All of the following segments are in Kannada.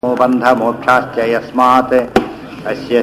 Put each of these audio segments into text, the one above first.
बन्धमोक्षाश्च यस्मात् अस्य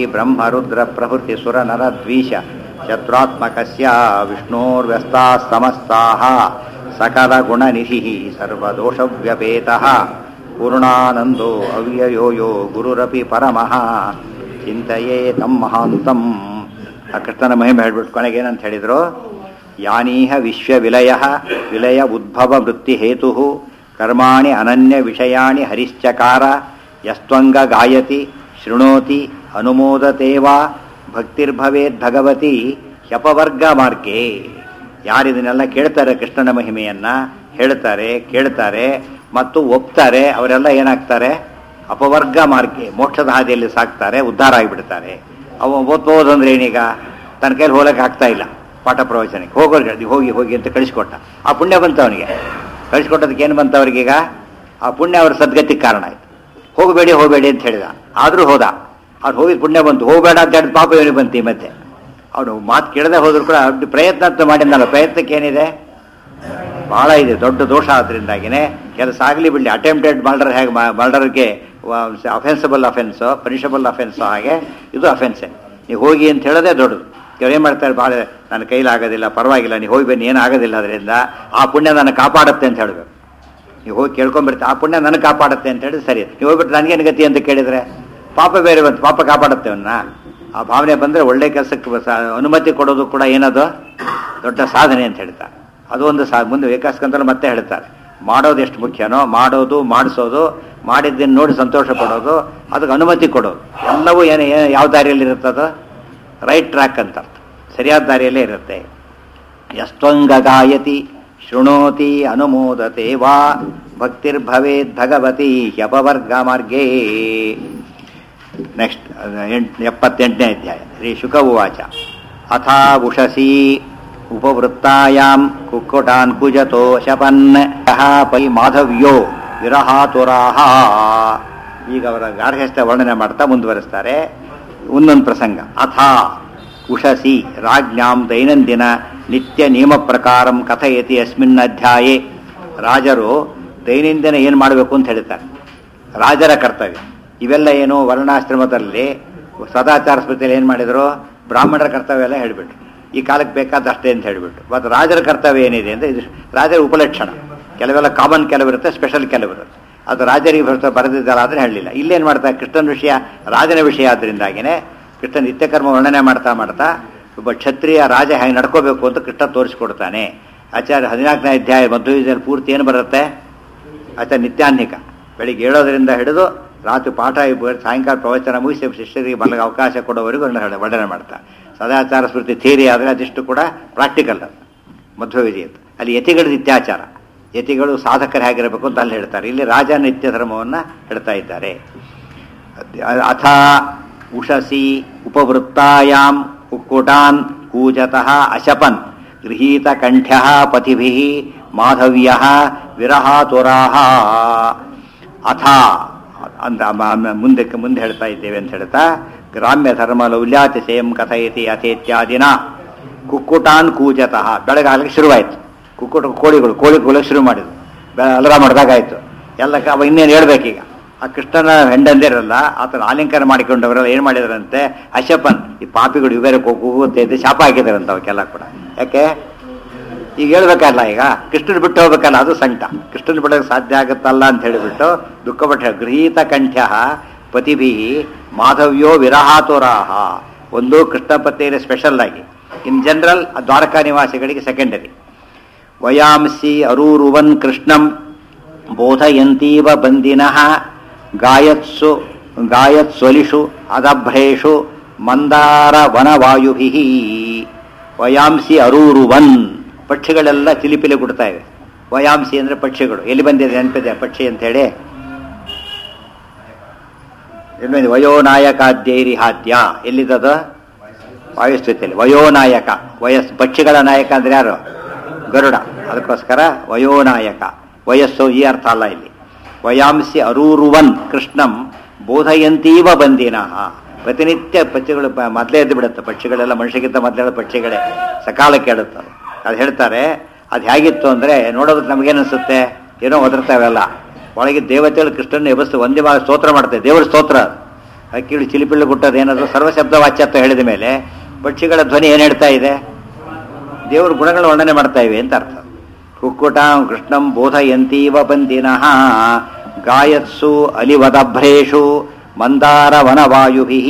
श्रीब्रह्मरुद्रप्रभृतिसुरनरद्वीष शत्रुत्मकस्य विष्णोर्व्यस्ताः समस्ताः सकलगुणनिधिः सर्वदोषव्यपेतः पूर्णानन्दो अव्ययो यो ಗುರುರಪಿ ಪರಮಃ ಚಿಂತೆಯೇ ತಮ್ಮ ಮಹಾಂತಂ ಆ ಕೃಷ್ಣನ ಮಹಿಮೆ ಹೇಳ್ಬಿಟ್ಟು ಕೊನೆಗೆ ಏನಂತ ಹೇಳಿದ್ರು ಯಾನೀಹ ವಿಶ್ವವಿಲಯ ವಿಲಯ ಉದ್ಭವ ವೃತ್ತಿ ಹೇತು ಕರ್ಮಾಣಿ ಅನನ್ಯ ವಿಷಯಾಣಿ ಹರಿಶ್ಚಕಾರ ಯಸ್ತ್ವಂಗ ಗಾಯತಿ ಶೃಣೋತಿ ಅನುಮೋದತೇವಾ ಭಕ್ತಿರ್ಭವೇದ್ಭಗವತಿ ಹ್ಯಪವರ್ಗ ಮಾರ್ಗೆ ಯಾರಿದನ್ನೆಲ್ಲ ಕೇಳ್ತಾರೆ ಕೃಷ್ಣನ ಮಹಿಮೆಯನ್ನ ಹೇಳ್ತಾರೆ ಕೇಳ್ತಾರೆ ಮತ್ತು ಒಪ್ತಾರೆ ಅವರೆಲ್ಲ ಏನಾಗ್ತಾರೆ ಅಪವರ್ಗ ಮಾರ್ಗೆ ಮೋಕ್ಷದ ಹಾದಿಯಲ್ಲಿ ಸಾಕ್ತಾರೆ ಉದ್ಧಾರ ಆಗಿಬಿಡ್ತಾರೆ ಅವ ಓದ್ಬೋದಂದ್ರೆ ಏನೀಗ ತನ್ನ ಕೈಲಿ ಹೋಗಕ್ಕೆ ಆಗ್ತಾ ಇಲ್ಲ ಪಾಠ ಪ್ರವಚನಕ್ಕೆ ಹೋಗೋರು ಹೇಳ್ದಿ ಹೋಗಿ ಹೋಗಿ ಅಂತ ಕಳಿಸ್ಕೊಟ್ಟ ಆ ಪುಣ್ಯ ಬಂತು ಅವನಿಗೆ ಕಳಿಸ್ಕೊಟ್ಟದಕ್ಕೆ ಏನು ಬಂತು ಅವ್ರಿಗೀಗ ಆ ಪುಣ್ಯ ಅವ್ರ ಸದ್ಗತಿಗೆ ಕಾರಣ ಆಯ್ತು ಹೋಗಬೇಡಿ ಹೋಗಬೇಡಿ ಅಂತ ಹೇಳಿದ ಆದರೂ ಹೋದ ಅವ್ರು ಹೋಗಿದ ಪುಣ್ಯ ಬಂತು ಹೋಗಬೇಡ ಅಂತ ಹೇಳಿದ ಪಾಪ ಇವನಿಗೆ ಬಂತು ಈ ಮಧ್ಯೆ ಅವನು ಮಾತು ಕೇಳದೆ ಹೋದ್ರು ಕೂಡ ಅವ್ನು ಪ್ರಯತ್ನ ಅಂತ ಮಾಡಿದ್ನಲ್ಲ ಪ್ರಯತ್ನಕ್ಕೆ ಏನಿದೆ ಬಹಳ ಇದೆ ದೊಡ್ಡ ದೋಷ ಆದ್ರಿಂದಾಗಿನೇ ಕೆಲಸ ಆಗಲಿ ಬಿಡಲಿ ಅಟೆಂಪ್ಟೆಡ್ ಮರ್ಡರ್ ಹೇಗೆ ಮರ್ಡರ್ಗೆ ಅಫೆನ್ಸಬಲ್ ಅಫೆನ್ಸು ಪನಿಷಬಲ್ ಅಫೆನ್ಸು ಹಾಗೆ ಇದು ಅಫೆನ್ಸೆ ನೀವು ಹೋಗಿ ಅಂತ ಹೇಳೋದೇ ದೊಡ್ಡದು ಇವ್ರು ಏನು ಮಾಡ್ತಾರೆ ಭಾಳ ನನ್ನ ಕೈಲಾಗೋದಿಲ್ಲ ಪರವಾಗಿಲ್ಲ ನೀವು ಹೋಗಿ ಬನ್ನಿ ಏನು ಆಗೋದಿಲ್ಲ ಅದರಿಂದ ಆ ಪುಣ್ಯ ನನ್ನ ಕಾಪಾಡುತ್ತೆ ಅಂತ ಹೇಳಬೇಕು ನೀವು ಹೋಗಿ ಕೇಳ್ಕೊಂಬಿಡ್ತೀವಿ ಆ ಪುಣ್ಯ ನನಗೆ ಕಾಪಾಡುತ್ತೆ ಅಂತ ಹೇಳಿ ಸರಿ ನೀವು ಹೋಗ್ಬಿಟ್ಟು ನನಗೇನು ಗತಿ ಅಂತ ಕೇಳಿದರೆ ಪಾಪ ಬೇರೆ ಬಂತು ಪಾಪ ಕಾಪಾಡುತ್ತೆ ಅವನ್ನ ಆ ಭಾವನೆ ಬಂದರೆ ಒಳ್ಳೆ ಕೆಲಸಕ್ಕೆ ಅನುಮತಿ ಕೊಡೋದು ಕೂಡ ಏನದು ದೊಡ್ಡ ಸಾಧನೆ ಅಂತ ಹೇಳ್ತಾರೆ ಅದು ಒಂದು ಸಾ ಮುಂದೆ ವಿಕಾಸಕಂತಲ್ಲಿ ಮತ್ತೆ ಹೇಳ್ತಾರೆ ಮಾಡೋದು ಎಷ್ಟು ಮುಖ್ಯನೋ ಮಾಡೋದು ಮಾಡಿಸೋದು ಮಾಡಿದ್ದನ್ನು ನೋಡಿ ಸಂತೋಷ ಪಡೋದು ಅದಕ್ಕೆ ಅನುಮತಿ ಕೊಡೋದು ಎಲ್ಲವೂ ಏನು ಯಾವ ದಾರಿಯಲ್ಲಿ ಇರುತ್ತದು ರೈಟ್ ಟ್ರ್ಯಾಕ್ ಅಂತ ಅರ್ಥ ಸರಿಯಾದ ದಾರಿಯಲ್ಲೇ ಇರುತ್ತೆ ಯಸ್ತ್ವಂಗ ಗಾಯತಿ ಶೃಣೋತಿ ಅನುಮೋದತೆ ವಾ ಭಕ್ತಿರ್ಭವೇದ್ ಭಗವತಿ ಹ್ಯಪವರ್ಗ ಮಾರ್ಗೇ ನೆಕ್ಸ್ಟ್ ಎಂಟ್ ಎಪ್ಪತ್ತೆಂಟನೇ ಅಧ್ಯಾಯ ಶ್ರೀ ಶುಕ ಉವಾಚ ಅಥಾ ಉಷಸಿ ಉಪವೃತ್ತಾಯಾಂ ಕುಕ್ಕುಟಾನ್ ಕುಜತೋ ಶಪನ್ ಪೈ ಮಾಧವ್ಯೋ ವಿರಹಾತುರಾಹ ಈಗ ಅವರ ಗಾರ್ಹಸ್ಥ ವರ್ಣನೆ ಮಾಡ್ತಾ ಮುಂದುವರಿಸ್ತಾರೆ ಒಂದೊಂದು ಪ್ರಸಂಗ ಅಥಾ ಉಷಸಿ ರಾಜ್ಞಾಂ ದೈನಂದಿನ ನಿತ್ಯ ನಿಯಮ ಪ್ರಕಾರಂ ಕಥಯತಿ ಅಸ್ಮಿನ್ ಅಧ್ಯಾಯೇ ರಾಜರು ದೈನಂದಿನ ಏನು ಮಾಡಬೇಕು ಅಂತ ಹೇಳ್ತಾರೆ ರಾಜರ ಕರ್ತವ್ಯ ಇವೆಲ್ಲ ಏನು ವರ್ಣಾಶ್ರಮದಲ್ಲಿ ಸದಾಚಾರ ಸ್ಮೃತಿಯಲ್ಲಿ ಏನು ಮಾಡಿದರು ಬ್ರಾಹ್ಮಣರ ಕರ್ತವ್ಯ ಎಲ್ಲ ಹೇಳಿಬಿಟ್ರು ಈ ಕಾಲಕ್ಕೆ ಬೇಕಾದಷ್ಟೇ ಅಂತ ಹೇಳಿಬಿಟ್ಟು ಮತ್ತು ರಾಜರ ಕರ್ತವ್ಯ ಏನಿದೆ ಅಂದರೆ ಇದು ರಾಜರ ಉಪಲಕ್ಷಣ ಕೆಲವೆಲ್ಲ ಕಾಮನ್ ಕೆಲವಿರುತ್ತೆ ಸ್ಪೆಷಲ್ ಕೆಲವಿರುತ್ತೆ ಅದು ರಾಜರಿಗೆ ಬರೆದ ಬರೆದಿದ್ದಲ್ಲ ಆದರೆ ಹೇಳಲಿಲ್ಲ ಇಲ್ಲೇನು ಮಾಡ್ತಾರೆ ಕೃಷ್ಣನ ವಿಷಯ ರಾಜನ ವಿಷಯ ಆದ್ದರಿಂದಾಗಿನೇ ಕೃಷ್ಣ ನಿತ್ಯಕರ್ಮ ವರ್ಣನೆ ಮಾಡ್ತಾ ಮಾಡ್ತಾ ಒಬ್ಬ ಕ್ಷತ್ರಿಯ ರಾಜ ಹೇಗೆ ನಡ್ಕೋಬೇಕು ಅಂತ ಕೃಷ್ಣ ತೋರಿಸ್ಕೊಡ್ತಾನೆ ಆಚಾರ್ಯ ಹದಿನಾಲ್ಕನೇ ಅಧ್ಯಾಯ ಮಧ್ವವಿದ್ಯಲ್ಲಿ ಪೂರ್ತಿ ಏನು ಬರುತ್ತೆ ಆಚಾರ್ಯ ನಿತ್ಯಾನ್ಹಿಕ ಬೆಳಿಗ್ಗೆ ಏಳೋದರಿಂದ ಹಿಡಿದು ರಾತ್ರಿ ಪಾಠ ಸಾಯಂಕಾಲ ಪ್ರವಚನ ಮುಗಿಸಿ ಶಿಷ್ಯರಿಗೆ ಬರಲಿಕ್ಕೆ ಅವಕಾಶ ಕೊಡೋವರೆಗೂ ವರ್ಣನೆ ಮಾಡ್ತಾರೆ ಸದಾಚಾರ ಸ್ಮೃತಿ ಥಿಯರಿ ಆದರೆ ಅದಿಷ್ಟು ಕೂಡ ಪ್ರಾಕ್ಟಿಕಲ್ ಮಧ್ವವಿಧಿಯದ್ದು ಅಲ್ಲಿ ಯತಿಗಳ ನಿತ್ಯಾಚಾರ ಯತಿಗಳು ಸಾಧಕರು ಹೇಗಿರಬೇಕು ಅಂತ ಅಲ್ಲಿ ಹೇಳ್ತಾರೆ ಇಲ್ಲಿ ರಾಜ ನಿತ್ಯ ಧರ್ಮವನ್ನು ಹೇಳ್ತಾ ಇದ್ದಾರೆ ಅಥ ಉಷಸಿ ಉಪವೃತ್ತಾಯಾಂ ಕುಕ್ಕುಟಾನ್ ಕೂಜತಃ ಅಶಪನ್ ಗೃಹೀತ ಕಂಠ್ಯ ಪಥಿಭಿ ಮಾಧವ್ಯ ವಿರಹಾತುರಾಹ ಅಥ ಅಂತ ಮುಂದಕ್ಕೆ ಮುಂದೆ ಹೇಳ್ತಾ ಇದ್ದೇವೆ ಅಂತ ಹೇಳ್ತಾ ಗ್ರಾಮ್ಯ ಧರ್ಮ ಲೌಲ್ಯಾತಿ ಸೇಮ್ ಕಥಯತಿ ಅಥೇತ್ಯಾದಿನ ಕುಕ್ಕುಟಾನ್ ಕೂಜತಃ ಬೆಳಗಾಗಲಿಕ್ಕೆ ಶುರುವಾಯಿತು ಕುಕ್ಕುಟ ಕೋಳಿಗಳು ಕೋಳಿ ಕೂಲಕ್ಕೆ ಶುರು ಮಾಡಿದ್ರು ಅಲರ ಮಾಡಿದಾಗಾಯ್ತು ಎಲ್ಲ ಅವ ಇನ್ನೇನು ಹೇಳ್ಬೇಕೀಗ ಆ ಕೃಷ್ಣನ ಹೆಂಡಂದಿರಲ್ಲ ಆತನ ಆಲಿಂಕನ ಮಾಡಿಕೊಂಡವರೆಲ್ಲ ಏನು ಮಾಡಿದಾರಂತೆ ಅಶಪನ್ ಈ ಪಾಪಿಗಳು ಇವೇರೆ ಕೂಗುತ್ತೆ ಅಂತ ಶಾಪ ಹಾಕಿದಾರಂತ ಅವಕ್ಕೆಲ್ಲ ಕೂಡ ಯಾಕೆ ಈಗ ಹೇಳ್ಬೇಕಲ್ಲ ಈಗ ಕೃಷ್ಣನ ಬಿಟ್ಟು ಹೋಗ್ಬೇಕಲ್ಲ ಅದು ಸಂಕಟ ಕೃಷ್ಣನ ಬಿಡೋಕೆ ಸಾಧ್ಯ ಆಗುತ್ತಲ್ಲ ಅಂತ ಹೇಳಿಬಿಟ್ಟು ದುಃಖಪಟ್ಟ ಗೃಹೀತ ಕಂಠ್ಯ ಪತಿಭಿ ಮಾಧವ್ಯೋ ವಿರಹಾತುರಾಹ ಒಂದು ಕೃಷ್ಣ ಪತಿಯ ಸ್ಪೆಷಲ್ ಆಗಿ ಇನ್ ಜನರಲ್ ದ್ವಾರಕಾ ನಿವಾಸಿಗಳಿಗೆ ಸೆಕೆಂಡರಿ ವಯಾಂಸಿ ಅರೂರುವನ್ ಕೃಷ್ಣಂ ಬೋಧಯಂತೀವ ಬಂದಿನಃ ಗಾಯತ್ಸು ಗಾಯತ್ಸ್ವಲಿಷು ಅದಭ್ರೇಷು ಮಂದಾರ ವನವಾಯುಭಿ ವಯಾಂಸಿ ಅರೂರುವನ್ ಪಕ್ಷಿಗಳೆಲ್ಲ ಚಿಲಿಪಿಲಿ ಕೊಡ್ತಾ ಇವೆ ವಯಾಂಸಿ ಅಂದರೆ ಪಕ್ಷಿಗಳು ಎಲ್ಲಿ ಬಂದಿದೆ ನೆನಪಿದೆ ಪಕ್ಷಿ ಅಂತ ಹೇಳಿ ಎಲ್ಲಿ ವಯೋನಾಯಕಾದ್ಯೈರಿ ಹಾದ್ಯ ಎಲ್ಲಿದ್ದದು ವಾಯುಸ್ಥಿತಿಯಲ್ಲಿ ವಯೋನಾಯಕ ವಯಸ್ಸು ಪಕ್ಷಿಗಳ ನಾಯಕ ಅಂದ್ರೆ ಯಾರು ಗರುಡ ಅದಕ್ಕೋಸ್ಕರ ವಯೋನಾಯಕ ವಯಸ್ಸು ಈ ಅರ್ಥ ಅಲ್ಲ ಇಲ್ಲಿ ವಯಾಂಸಿ ಅರೂರುವನ್ ಕೃಷ್ಣಂ ಬೋಧಯಂತೀವ ಬಂದಿನಃ ಪ್ರತಿನಿತ್ಯ ಪಕ್ಷಿಗಳು ಮೊದಲೇ ಎದ್ದು ಬಿಡುತ್ತೆ ಪಕ್ಷಿಗಳೆಲ್ಲ ಮನುಷ್ಯಗಿಂತ ಮೊದಲೇ ಪಕ್ಷಿಗಳೇ ಸಕಾಲ ಕೇಳುತ್ತವೆ ಅದು ಹೇಳ್ತಾರೆ ಅದು ಹೇಗಿತ್ತು ಅಂದರೆ ನೋಡೋದಕ್ಕೆ ನಮಗೇನಿಸುತ್ತೆ ಏನೋ ಒದರ್ತಾವೆಲ್ಲ ಒಳಗೆ ದೇವತೆಗಳು ಕೃಷ್ಣನ ಎಬಸ್ತು ಒಂದೇ ಭಾಗ ಸ್ತೋತ್ರ ಮಾಡ್ತಾರೆ ದೇವರ ಸ್ತೋತ್ರ ಅದು. ಅಕ್ಕಿಳು ಚಿಲಿಪಿಳ್ಳು ಗುಟ್ಟದ ಏನದು ಸರ್ವಶಬ್ದ ವಾಚ್ಯತ್ವ ಹೇಳಿದ ಮೇಲೆ ಪಕ್ಷಿಗಳ ಧ್ವನಿ ಏನು ಹೇಳ್ತಾ ಇದೆ ದೇವರ ಗುಣಗಳ ವರ್ಣನೆ ಮಾಡ್ತಾ ಇವೆ ಅಂತ ಅರ್ಥ ಕುಕ್ಕುಟಾಂ ಕೃಷ್ಣಂ ಬೋಧಯಂತೀವ ಬಂದಿನಃ ಗಾಯತ್ಸು ಅಲಿವದಭ್ರೇಷು ಮಂದಾರ ವನವಾಯುಭಿ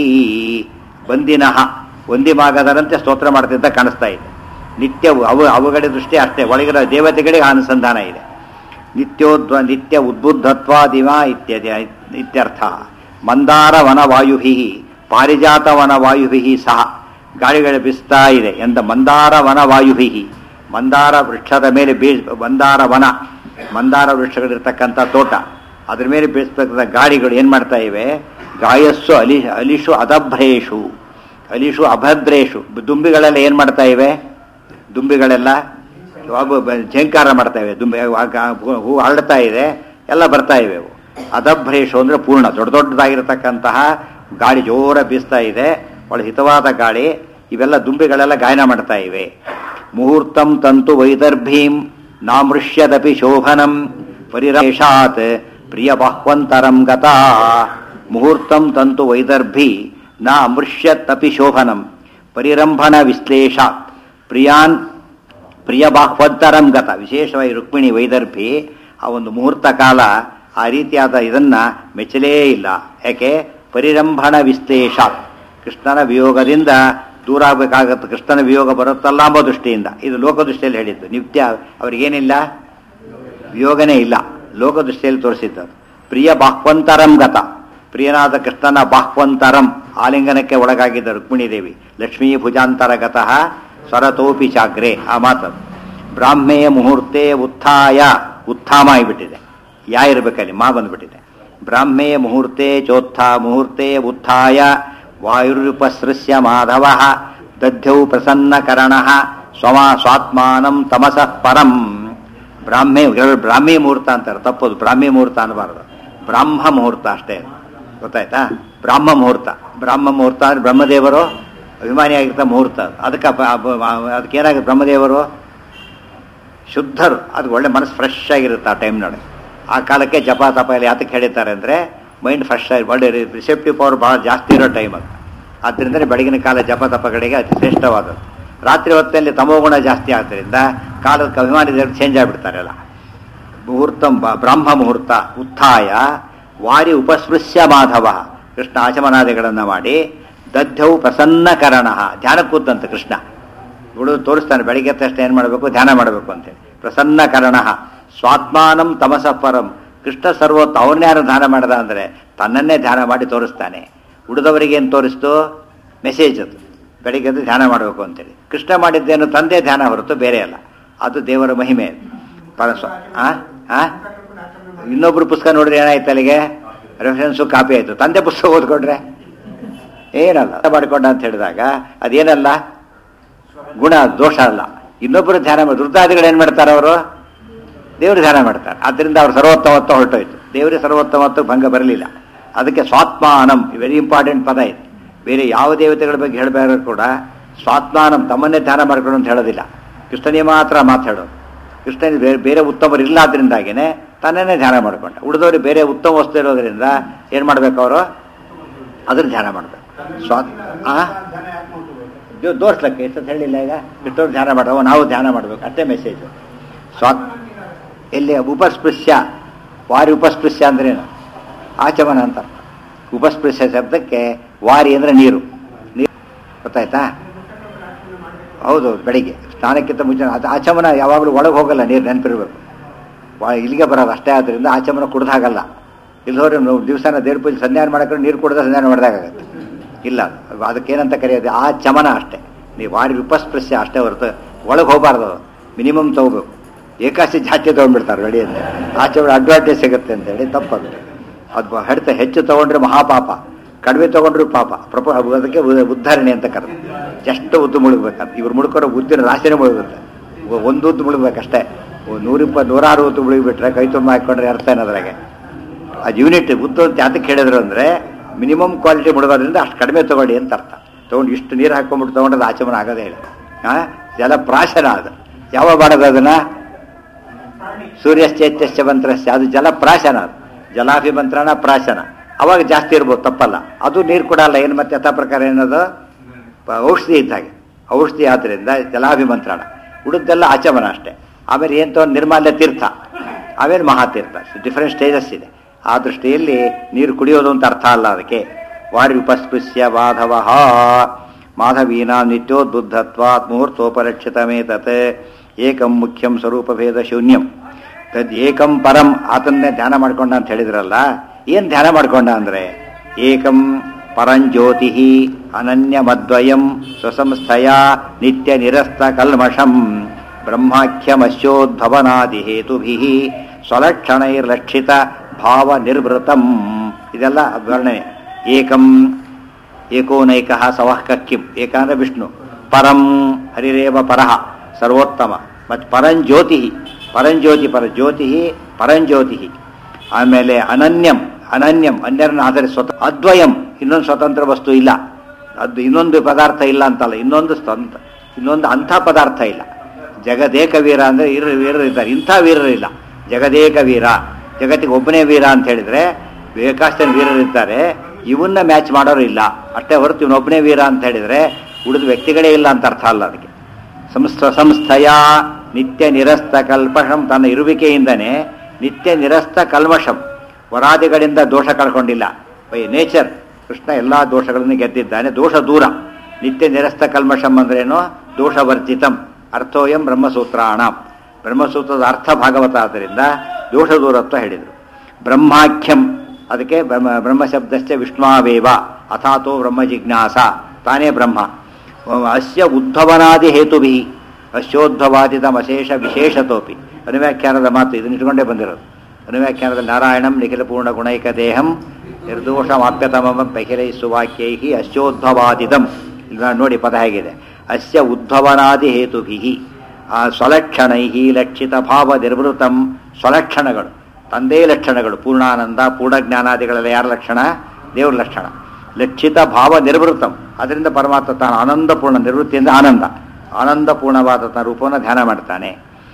ಬಂದಿನಃ ಒಂದಿಮಾಗದರಂತೆ ಸ್ತೋತ್ರ ಮಾಡ್ತಿದ್ದ ಕಾಣಿಸ್ತಾ ಇದೆ ನಿತ್ಯವು ಅವು ಅವುಗಳ ದೃಷ್ಟಿ ಅಷ್ಟೇ ಒಳಗಿರೋ ದೇವತೆಗಳಿಗೆ ಆ ಅನುಸಂಧಾನ ಇದೆ ನಿತ್ಯೋದ್ವ ನಿತ್ಯ ಉದ್ಬುದ್ಧತ್ವಾದಿವ ಇತ್ಯದಿ ಇತ್ಯರ್ಥ ಮಂದಾರ ವನವಾಯುಭಿ ಪಾರಿಜಾತ ವನವಾಯುಭಿ ಸಹ ಗಾಳಿಗಳು ಬೀಸ್ತಾ ಇದೆ ಎಂದ ಮಂದಾರ ವನವಾಯುಭಿ ಮಂದಾರ ವೃಕ್ಷದ ಮೇಲೆ ಬೀ ಮಂದಾರ ವನ ಮಂದಾರ ವೃಕ್ಷಗಳಿರ್ತಕ್ಕಂಥ ತೋಟ ಅದ್ರ ಮೇಲೆ ಬೀಸ್ತಕ್ಕಂಥ ಗಾಳಿಗಳು ಏನು ಮಾಡ್ತಾ ಇವೆ ಗಾಯಸ್ಸು ಅಲಿ ಅಲಿಶು ಅದಭ್ರೇಷು ಅಲಿಶು ಅಭದ್ರೇಷು ದುಂಬಿಗಳೆಲ್ಲ ಏನು ಮಾಡ್ತಾ ಇವೆ ದುಂಬಿಗಳೆಲ್ಲ ಅವು ಬ- ಝೇಂಕಾರ ಮಾಡ್ತಾ ಇವೆ ದುಂಬಿ ಆಗ ಹೂ ಹರಡ್ತಾ ಇದೆ ಎಲ್ಲ ಬರ್ತಾ ಇವೆ ಅವು ಅದಭ್ರೇಷು ಅಂದ್ರೆ ಪೂರ್ಣ ದೊಡ್ಡ ದೊಡ್ಡದಾಗಿರ್ತಕ್ಕಂತಹ ಗಾಳಿ ಜೋರ ಬೀಸ್ತಾ ಇದೆ ಒಳ್ಳೆ ಹಿತವಾದ ಗಾಳಿ ಇವೆಲ್ಲ ದುಂಬಿಗಳೆಲ್ಲ ಗಾಯನ ಮಾಡ್ತಾ ಇವೆ ಮುಹೂರ್ತಂ ತಂತು ವೈದರ್ಭೀಂ ನಾಮೃಷ್ಯದಪಿ ಶೋಭನಂ ಪರಿರೇಷಾತ್ ಪ್ರಿಯ ಬಾಹ್ವಂತರಂ ಗತಾ ಮುಹೂರ್ತಂ ತಂತು ವೈದರ್ಭಿ ನ ಅಮೃಷ್ಯತ್ತಪಿ ಶೋಭನಂ ಪರಿರಂಭಣ ವಿಶ್ಲೇಷಾತ್ ಪ್ರಿಯಾನ್ ಪ್ರಿಯ ಬಾಹ್ವಂತರಂ ಗತ ವಿಶೇಷವಾಗಿ ರುಕ್ಮಿಣಿ ವೈದರ್ಭಿ ಆ ಒಂದು ಮುಹೂರ್ತ ಕಾಲ ಆ ರೀತಿಯಾದ ಇದನ್ನ ಮೆಚ್ಚಲೇ ಇಲ್ಲ ಯಾಕೆ ಪರಿರಂಭಣ ವಿಶ್ಲೇಷಾತ್ ಕೃಷ್ಣನ ವಿಯೋಗದಿಂದ ದೂರ ಆಗಬೇಕಾಗತ್ತೆ ಕೃಷ್ಣನ ವಿಯೋಗ ಬರುತ್ತಲ್ಲ ಎಂಬ ದೃಷ್ಟಿಯಿಂದ ಇದು ಲೋಕದೃಷ್ಟಿಯಲ್ಲಿ ಹೇಳಿದ್ದು ನಿತ್ಯ ಅವ್ರಿಗೇನಿಲ್ಲ ವಿಯೋಗನೇ ಇಲ್ಲ ಲೋಕದೃಷ್ಟಿಯಲ್ಲಿ ತೋರಿಸಿದ್ದು ಪ್ರಿಯ ಬಾಹ್ವಂತರಂ ಗತ ಪ್ರಿಯನಾದ ಕೃಷ್ಣನ ಬಾಹ್ವಂತರಂ ಆಲಿಂಗನಕ್ಕೆ ಒಳಗಾಗಿದ್ದ ರುಕ್ಮಿಣಿ ದೇವಿ ಲಕ್ಷ್ಮೀ ಭುಜಾಂತರ ಗತಃ ಸ್ವರತೋಪಿ ಚಾಗ್ರೆ ಆ ಮಾತು ಬ್ರಾಹ್ಮೆಯ ಮುಹೂರ್ತೆ ಉತ್ಥಾಯ ಉತ್ಥಾಮ ಆಗಿಬಿಟ್ಟಿದೆ ಯಾ ಇರಬೇಕಲ್ಲಿ ಮಾ ಬಂದ್ಬಿಟ್ಟಿದೆ ಬ್ರಾಹ್ಮೆಯ ಮುಹೂರ್ತೆ ಚೋತ್ಥ ಮುಹೂರ್ತೆ ಉತ್ಥಾಯ ವಾಯುರುಪಸೃಶ್ಯ ಮಾಧವ ದಧ್ಯೌ ಪ್ರಸನ್ನಕರಣ ಸ್ವಮ ಸ್ವಾತ್ಮಾನಂ ತಮಸಃ ಪರಂ ಬ್ರಾಹ್ಮಿ ಬ್ರಾಹ್ಮಿ ಮುಹೂರ್ತ ಅಂತಾರೆ ತಪ್ಪದು ಬ್ರಾಹ್ಮಿ ಮುಹೂರ್ತ ಅನ್ನಬಾರದು ಬ್ರಾಹ್ಮ ಮುಹೂರ್ತ ಅಷ್ಟೇ ಗೊತ್ತಾಯ್ತಾ ಬ್ರಾಹ್ಮ ಮುಹೂರ್ತ ಬ್ರಾಹ್ಮ ಮುಹೂರ್ತ ಅಂದ್ರೆ ಬ್ರಹ್ಮದೇವರು ಅಭಿಮಾನಿಯಾಗಿರ್ತ ಮುಹೂರ್ತ ಅದು. ಅದಕ್ಕೆ ಅಪ- ಅಪ- ಅದಕ್ಕೆ ಏನಾಗುತ್ತೆ ಬ್ರಹ್ಮದೇವರು ಶುದ್ಧರು ಅದು ಒಳ್ಳೆ ಮನಸ್ಸು ಫ್ರೆಶ್ ಆಗಿರುತ್ತೆ ಆ ಟೈಮ್ನೊಳಗೆ ಆ ಕಾಲಕ್ಕೆ ಜಪ ತಪ ಎಲ್ಲ ಯಾತಕ್ಕೆ ಹೇಳಿದ್ದಾರೆ ಅಂದರೆ ಮೈಂಡ್ ಫ್ರೆಶ್ ಆಗಿ ಒಳ್ಳೆ ರಿಸೆಪ್ಟಿವ್ ಪವರ್ ಭಾಳ ಜಾಸ್ತಿ ಇರೋ ಟೈಮ್ ಅದು ಆದ್ದರಿಂದ ಬೆಳಗಿನ ಕಾಲ ಜಪ ತಪಗಳಿಗೆ ಅತಿ ಶ್ರೇಷ್ಠವಾದದ್ದು ರಾತ್ರಿ ಹೊತ್ತಲ್ಲಿ ತಮೋಗುಣ ಜಾಸ್ತಿ ಆದ್ದರಿಂದ ಕಾಲಕ್ಕೆ ಅಭಿಮಾನಿ ಚೇಂಜ್ ಆಗಿಬಿಡ್ತಾರೆಲ್ಲ ಮುಹೂರ್ತಂ ಬ- ಬ್ರಾಹ್ಮ ಮುಹೂರ್ತ ಉತ್ಥಾಯ ವಾರಿ ಉಪಸ್ಪೃಶ್ಯ ಮಾಧವ ಕೃಷ್ಣ ಆಚಮನಾದಿಗಳನ್ನು ಮಾಡಿ ದಧ್ಯವು ಪ್ರಸನ್ನಕರಣ ಧ್ಯಾನ ಕೂತಂತೆ ಕೃಷ್ಣ ಇವಳು ತೋರಿಸ್ತಾನೆ ಬೆಳಿಗ್ಗೆ ಎದ್ದ ತಕ್ಷಣ ಏನು ಮಾಡಬೇಕು ಧ್ಯಾನ ಮಾಡಬೇಕು ಅಂತೇಳಿ ಪ್ರಸನ್ನಕರಣ ಸ್ವಾತ್ಮಾನಂ ತಮಸ ಪರಂ ಕೃಷ್ಣ ಸರ್ವೋತ್ತ ಅವನ್ನೇ ಯಾರು ಧ್ಯಾನ ಮಾಡದ ಅಂದರೆ ತನ್ನನ್ನೇ ಧ್ಯಾನ ಮಾಡಿ ತೋರಿಸ್ತಾನೆ ಉಳಿದವರಿಗೆ ಏನು ತೋರಿಸ್ತು ಮೆಸೇಜ್ ಅದು ಬೆಳಿಗ್ಗೆ ಎದ್ದು ಧ್ಯಾನ ಮಾಡಬೇಕು ಅಂತೇಳಿ ಕೃಷ್ಣ ಮಾಡಿದ್ದೇನು ತಂದೆ ಧ್ಯಾನ ಹೊರತು ಬೇರೆ ಅಲ್ಲ ಅದು ದೇವರ ಮಹಿಮೆ ಪರಸ್ವ ಆ ಆ ಇನ್ನೊಬ್ರು ಪುಸ್ತಕ ನೋಡಿದ್ರೆ ಏನಾಯ್ತು ಅಲ್ಲಿಗೆ ರೆಫರೆನ್ಸು ಕಾಪಿ ಆಯಿತು ತಂದೆ ಪುಸ್ತಕ ಓದ್ಕೊಂಡ್ರೆ ಏನಲ್ಲ ಅರ್ಥ ಮಾಡಿಕೊಂಡ ಅಂತ ಹೇಳಿದಾಗ ಅದೇನಲ್ಲ ಗುಣ ದೋಷ ಅಲ್ಲ ಇನ್ನೊಬ್ಬರು ಧ್ಯಾನ ಮಾಡಿ ವೃದ್ಧಾದಿಗಳು ಏನು ಮಾಡ್ತಾರೆ ಅವರು ದೇವರು ಧ್ಯಾನ ಮಾಡ್ತಾರೆ ಆದ್ದರಿಂದ ಅವ್ರು ಸರ್ವೋತ್ತಮತ್ವ ಹೊರಟೋಯ್ತು ದೇವರಿಗೆ ಸರ್ವೋತ್ತಮತ್ವ ಭಂಗ ಬರಲಿಲ್ಲ ಅದಕ್ಕೆ ಸ್ವಾತ್ಮಾನಂ ವೆರಿ ಇಂಪಾರ್ಟೆಂಟ್ ಪದ ಇದು ಬೇರೆ ಯಾವ ದೇವತೆಗಳ ಬಗ್ಗೆ ಹೇಳಬೇಕಾದ್ರೂ ಕೂಡ ಸ್ವಾತ್ಮಾನಂ ತಮ್ಮನ್ನೇ ಧ್ಯಾನ ಮಾಡ್ಕೊಂಡು ಅಂತ ಹೇಳೋದಿಲ್ಲ ಕೃಷ್ಣನಿಗೆ ಮಾತ್ರ ಮಾತಾಡೋದು ಕೃಷ್ಣನಿಗೆ ಬೇರೆ ಬೇರೆ ಉತ್ತಮರು ಇಲ್ಲ ಆದ್ರಿಂದಾಗಿನೇ ತನ್ನನ್ನೇ ಧ್ಯಾನ ಮಾಡ್ಕೊಂಡ ಉಳಿದವ್ರಿಗೆ ಬೇರೆ ಉತ್ತಮ ವಸ್ತು ಇರೋದ್ರಿಂದ ಏನು ಮಾಡ್ಬೇಕು ಅವರು ಅದ್ರ ಧ್ಯಾನ ಮಾಡ್ಬೇಕು ಸ್ವಾತ್ ಆ ಇದು ತೋರಿಸ್ಲಕ್ಕೆ ಎಷ್ಟು ಹೇಳಿಲ್ಲ ಈಗ ಇಷ್ಟೊಂದು ಧ್ಯಾನ ಮಾಡೋ ನಾವು ಧ್ಯಾನ ಮಾಡಬೇಕು ಅಷ್ಟೇ ಮೆಸೇಜ್ ಸ್ವಾತ್ ಎಲ್ಲಿ ಉಪಸ್ಪೃಶ್ಯ ವಾರಿ ಉಪಸ್ಪೃಶ್ಯ ಅಂದ್ರೇನು ಆಚಮನ ಅಂತ ಅರ್ಥ. ಉಪಸ್ಪೃಶ್ಯ ಶಬ್ದಕ್ಕೆ ವಾರಿ ಅಂದ್ರೆ ನೀರು ನೀರು ಗೊತ್ತಾಯ್ತಾ ಹೌದು ಬೆಳಿಗ್ಗೆ ಸ್ನಾನಕ್ಕಿಂತ ಮುಂಚೆ ಅದು ಆಚಮನ ಯಾವಾಗಲೂ ಒಳಗೆ ಹೋಗಲ್ಲ ನೀರು ನೆನಪಿರ್ಬೇಕು ವಾ ಇಲ್ಲಿಗೆ ಬರೋದು ಅಷ್ಟೇ ಆದ್ದರಿಂದ ಆಚಮನ ಕುಡ್ದಾಗಲ್ಲ ಇಲ್ಲದವ್ರೆ ನಾವು ದಿವಸನ ದೇವ್ರ ಪೂಜೆ ಸಂಧ್ಯಾನ ಮಾಡಕ್ಕೆ ನೀರು ಕುಡ್ದ ಸಂಧ್ಯಾನ ಮಾಡಿದಾಗತ್ತೆ ಇಲ್ಲ ಅದಕ್ಕೇನಂತ ಕರೆಯೋದು ಆ ಚಮನ ಅಷ್ಟೇ ನೀವು ವಾರಿ ಉಪಸ್ಪೃಶ್ಯ ಅಷ್ಟೇ ಹೊರತು ಒಳಗೆ ಹೋಗಬಾರ್ದು ಅದು ಮಿನಿಮಮ್ ತಗೋಬೇಕು ಏಕಾಸಿ ಜಾಸ್ತಿ ತೊಗೊಂಡ್ಬಿಡ್ತಾರೆ ರೆಡಿ ಅಂತ ಆಚೆ ಅಡ್ವಾಂಟೇಜ್ ಸಿಗುತ್ತೆ ಅಂತೇಳಿ ತಪ್ಪದು ಅದು ಹೆಡ್ತ ಹೆಚ್ಚು ತಗೊಂಡ್ರೆ ಮಹಾಪಾಪ ಕಡಿಮೆ ತಗೊಂಡ್ರು ಪಾಪ ಪ್ರಪ ಅದಕ್ಕೆ ಉ- ಉದ್ಧಾರಣೆ ಅಂತ ಕರೆದು ಎಷ್ಟು ಉದ್ದು ಮುಳುಗ್ಬೇಕಂತ ಇವ್ರು ಮುಳುಕೋರೋ ಉದ್ದಿನ ರಾಶಿನೇ ಮುಳುಗುತ್ತೆ ಒ- ಒಂದು ಉದ್ದು ಮುಳುಗ್ಬೇಕಷ್ಟೇ ಒ- ನೂರಿಪ್ಪ ನೂರಾರು ಉದ್ದು ಮುಳುಗಿಬಿಟ್ರೆ ಕೈ ತುಂಬ ಹಾಕೊಂಡ್ರೆ ಅರ್ಥ ಏನದ್ರಾಗೆ ಅದು ಯೂನಿಟ್ ಉದ್ದು ಅಂತ ಯಾತಕ್ಕೆ ಹೇಳಿದ್ರು ಅಂದರೆ ಮಿನಿಮಮ್ ಕ್ವಾಲಿಟಿ ಮುಳುಗೋದ್ರಿಂದ ಅಷ್ಟು ಕಡಿಮೆ ತಗೊಳ್ಳಿ ಅಂತ ಅರ್ಥ ತೊಗೊಂಡು ಇಷ್ಟು ನೀರು ಹಾಕೊಂಡ್ಬಿಟ್ಟು ತೊಗೊಂಡ್ರೆ ಆಚಮನ ಆಗೋದೇ ಇಲ್ಲ ಹಾಂ ಎಲ್ಲ ಪ್ರಾಶನ ಅದು ಯಾವಾಗ ಮಾಡೋದು ಅದನ್ನ ಸೂರ್ಯಶ್ಚೈತ್ಯಶ್ಚ ಮಂತ್ರಸ್ಯ ಅದು ಜಲಪ್ರಾಶನ ಅದು ಜಲಾಭಿಮಂತ್ರಣ ಪ್ರಾಶನ ಅವಾಗ ಜಾಸ್ತಿ ಇರ್ಬೋದು ತಪ್ಪಲ್ಲ ಅದು ನೀರು ಕೊಡಲ್ಲ ಏನು ಮತ್ತೆ ಯಥಾ ಪ್ರಕಾರ ಏನದು ಪ- ಔಷಧಿ ಇದ್ದಾಗೆ ಔಷಧಿ ಆದ್ದರಿಂದ ಜಲಾಭಿಮಂತ್ರಣ ಉಳಿದೆಲ್ಲ ಆಚಮನ ಅಷ್ಟೇ ಆಮೇಲೆ ಏನು ತಗೊಂಡು ನಿರ್ಮಾಲ್ಯ ತೀರ್ಥ ಆಮೇಲೆ ಮಹಾತೀರ್ಥ ಡಿಫರೆಂಟ್ ಸ್ಟೇಜಸ್ ಇದೆ ಆ ದೃಷ್ಟಿಯಲ್ಲಿ ನೀರು ಕುಡಿಯೋದು ಅಂತ ಅರ್ಥ ಅಲ್ಲ ಅದಕ್ಕೆ ವಾರ್ಯುಪಸ್ಪೃಶ್ಯ ಮಾಧವ ಮಾಧವೀನಾ ನಿತ್ಯೋದ್ಬುದ್ಧತ್ವಾತ್ ಮುಹೂರ್ತೋಪರಕ್ಷಿತಮೇತತ್ ಏಕಂ ಮುಖ್ಯಂ ಸ್ವರೂಪಭೇದ ಶೂನ್ಯಂ ತದ್ ಏಕಂ ಪರಂ ಆತನ್ನೇ ಧ್ಯಾನ ಮಾಡ್ಕೊಂಡ ಅಂತ ಹೇಳಿದ್ರಲ್ಲ ಏನ್ ಧ್ಯಾನ ಮಾಡ್ಕೊಂಡ ಅಂದ್ರೆ ಏಕಂ ಪರಂಜ್ಯೋತಿ ಅನನ್ಯಮದ್ವಯಂ ಸ್ವಸಂಸ್ಥಯ ನಿತ್ಯ ನಿರಸ್ತ ಕಲ್ಮಷಂ ಬ್ರಹ್ಮಾಖ್ಯಮಶ್ಯೋದ್ಭವನಾದಿ ಹೇತುಭಿ ಸ್ವಲಕ್ಷಣೈರ್ಲಕ್ಷಿತ ಭಾವ ನಿರ್ವೃತಂ ಇದೆಲ್ಲ ವರ್ಣನೆ ಏಕಂ ಏಕೋನೈಕ ಸವಃ ಕಿಂ ಏಕ ಅಂದ್ರೆ ವಿಷ್ಣು ಪರಂ ಹರಿರೇವ ಪರಃ ಸರ್ವೋತ್ತಮ ಮತ್ತು ಪರಂಜ್ಯೋತಿ ಪರಂಜ್ಯೋತಿ ಪರ ಜ್ಯೋತಿ ಪರಂಜ್ಯೋತಿ ಆಮೇಲೆ ಅನನ್ಯಂ ಅನನ್ಯಂ ಅನ್ಯರನ್ನು ಆಧರಿಸಿ ಸ್ವತ ಅದ್ವಯಂ ಇನ್ನೊಂದು ಸ್ವತಂತ್ರ ವಸ್ತು ಇಲ್ಲ ಅದು ಇನ್ನೊಂದು ಪದಾರ್ಥ ಇಲ್ಲ ಅಂತಲ್ಲ ಇನ್ನೊಂದು ಸ್ವಂತ ಇನ್ನೊಂದು ಅಂಥ ಪದಾರ್ಥ ಇಲ್ಲ ಜಗದೇಕ ವೀರ ಅಂದರೆ ಇರ ವೀರರು ಇದ್ದಾರೆ ಇಂಥ ವೀರರು ಇಲ್ಲ ಜಗದೇಕ ವೀರ ಜಗತ್ತಿಗೆ ಒಬ್ಬನೇ ವೀರ ಅಂತ ಹೇಳಿದ್ರೆ ಬೇಕಾಷ್ಟು ಜನ ವೀರರು ಇರ್ತಾರೆ ಇವನ್ನ ಮ್ಯಾಚ್ ಮಾಡೋರು ಇಲ್ಲ ಅಷ್ಟೇ ಹೊರತು ಇವನೊಬ್ಬನೇ ವೀರ ಅಂತ ಹೇಳಿದ್ರೆ ಉಳಿದ ವ್ಯಕ್ತಿಗಳೇ ಇಲ್ಲ ಅಂತ ಅರ್ಥ ಅಲ್ಲ ಅದಕ್ಕೆ ಸಂಸ್ಥ ಸಂಸ್ಥಯ ನಿತ್ಯ ನಿರಸ್ತ ಕಲ್ಪಷಂ ತನ್ನ ಇರುವಿಕೆಯಿಂದನೇ ನಿತ್ಯ ನಿರಸ್ತ ಕಲ್ಮಷಂ ವರಾದಿಗಳಿಂದ ದೋಷ ಕಳ್ಕೊಂಡಿಲ್ಲ ಬೈ ನೇಚರ್ ಕೃಷ್ಣ ಎಲ್ಲ ದೋಷಗಳನ್ನು ಗೆದ್ದಿದ್ದಾನೆ ದೋಷ ದೂರ ನಿತ್ಯ ನಿರಸ್ತ ಕಲ್ಮಷಂ ಅಂದ್ರೇನು ದೋಷವರ್ಜಿತಂ ಅರ್ಥೋಯಂ ಬ್ರಹ್ಮಸೂತ್ರಾಣ ಬ್ರಹ್ಮಸೂತ್ರದ ಅರ್ಥ ಭಾಗವತ ಆದ್ದರಿಂದ ದೋಷ ದೂರತ್ವ ಹೇಳಿದರು ಬ್ರಹ್ಮಾಖ್ಯಂ ಅದಕ್ಕೆ ಬ್ರಹ್ಮ ಬ್ರಹ್ಮಶಬ್ದಶ್ಚ ವಿಷ್ಣುವೇವ ಅಥಾತೋ ಬ್ರಹ್ಮ ಜಿಜ್ಞಾಸ ತಾನೇ ಬ್ರಹ್ಮ ಅಸ್ಯ ಉದ್ಭವನಾದಿ ಹೇತುಭಿ ಅಸ್ಯೋದ್ಭವಾದಿತಮಶೇಷ ವಿಶೇಷತೋಪಿ ಅನುವ್ಯಾಖ್ಯಾನದ ಮಾತು ಇದನ್ನ ಇಟ್ಕೊಂಡೇ ಬಂದಿರೋದು ಅನುವ್ಯಾಖ್ಯಾನದಲ್ಲಿ ನಾರಾಯಣಂ ನಿಖಿಲ ಪೂರ್ಣ ಗುಣೈಕ ದೇಹಂ ನಿರ್ದೋಷಮಾಪ್ಯತಮಂ ಪೈಖಿಲೈಸುವಾಕ್ಯೈ ಅಸ್ಯೋದ್ಭವಾದಿತಂ ಇಲ್ಲಿ ನಾನು ನೋಡಿ ಪದ ಹೇಗಿದೆ ಅಸ್ಯ ಉದ್ಭವನಾದಿ ಹೇತುಭಿ ಆ ಸ್ವಲಕ್ಷಣೈ ಲಕ್ಷಿತ ಭಾವ ನಿರ್ವೃತಂ ಸ್ವಲಕ್ಷಣಗಳು ತಂದೇ ಲಕ್ಷಣಗಳು ಪೂರ್ಣಾನಂದ ಪೂರ್ಣಜ್ಞಾನಾದಿಗಳೆಲ್ಲ ಯಾರ ಲಕ್ಷಣ ದೇವ್ರ ಲಕ್ಷಣ ಲಕ್ಷಿತ ಭಾವ ನಿರ್ವೃತಂ ಅದರಿಂದ ಪರಮಾತ್ಮ ತಾನು ಆನಂದಪೂರ್ಣ ನಿವೃತ್ತಿಯಿಂದ ಆನಂದ ಆನಂದಪೂರ್ಣವಾದ ತನ್ನ ರೂಪವನ್ನು ಧ್ಯಾನ ಮಾಡ್ತಾನೆ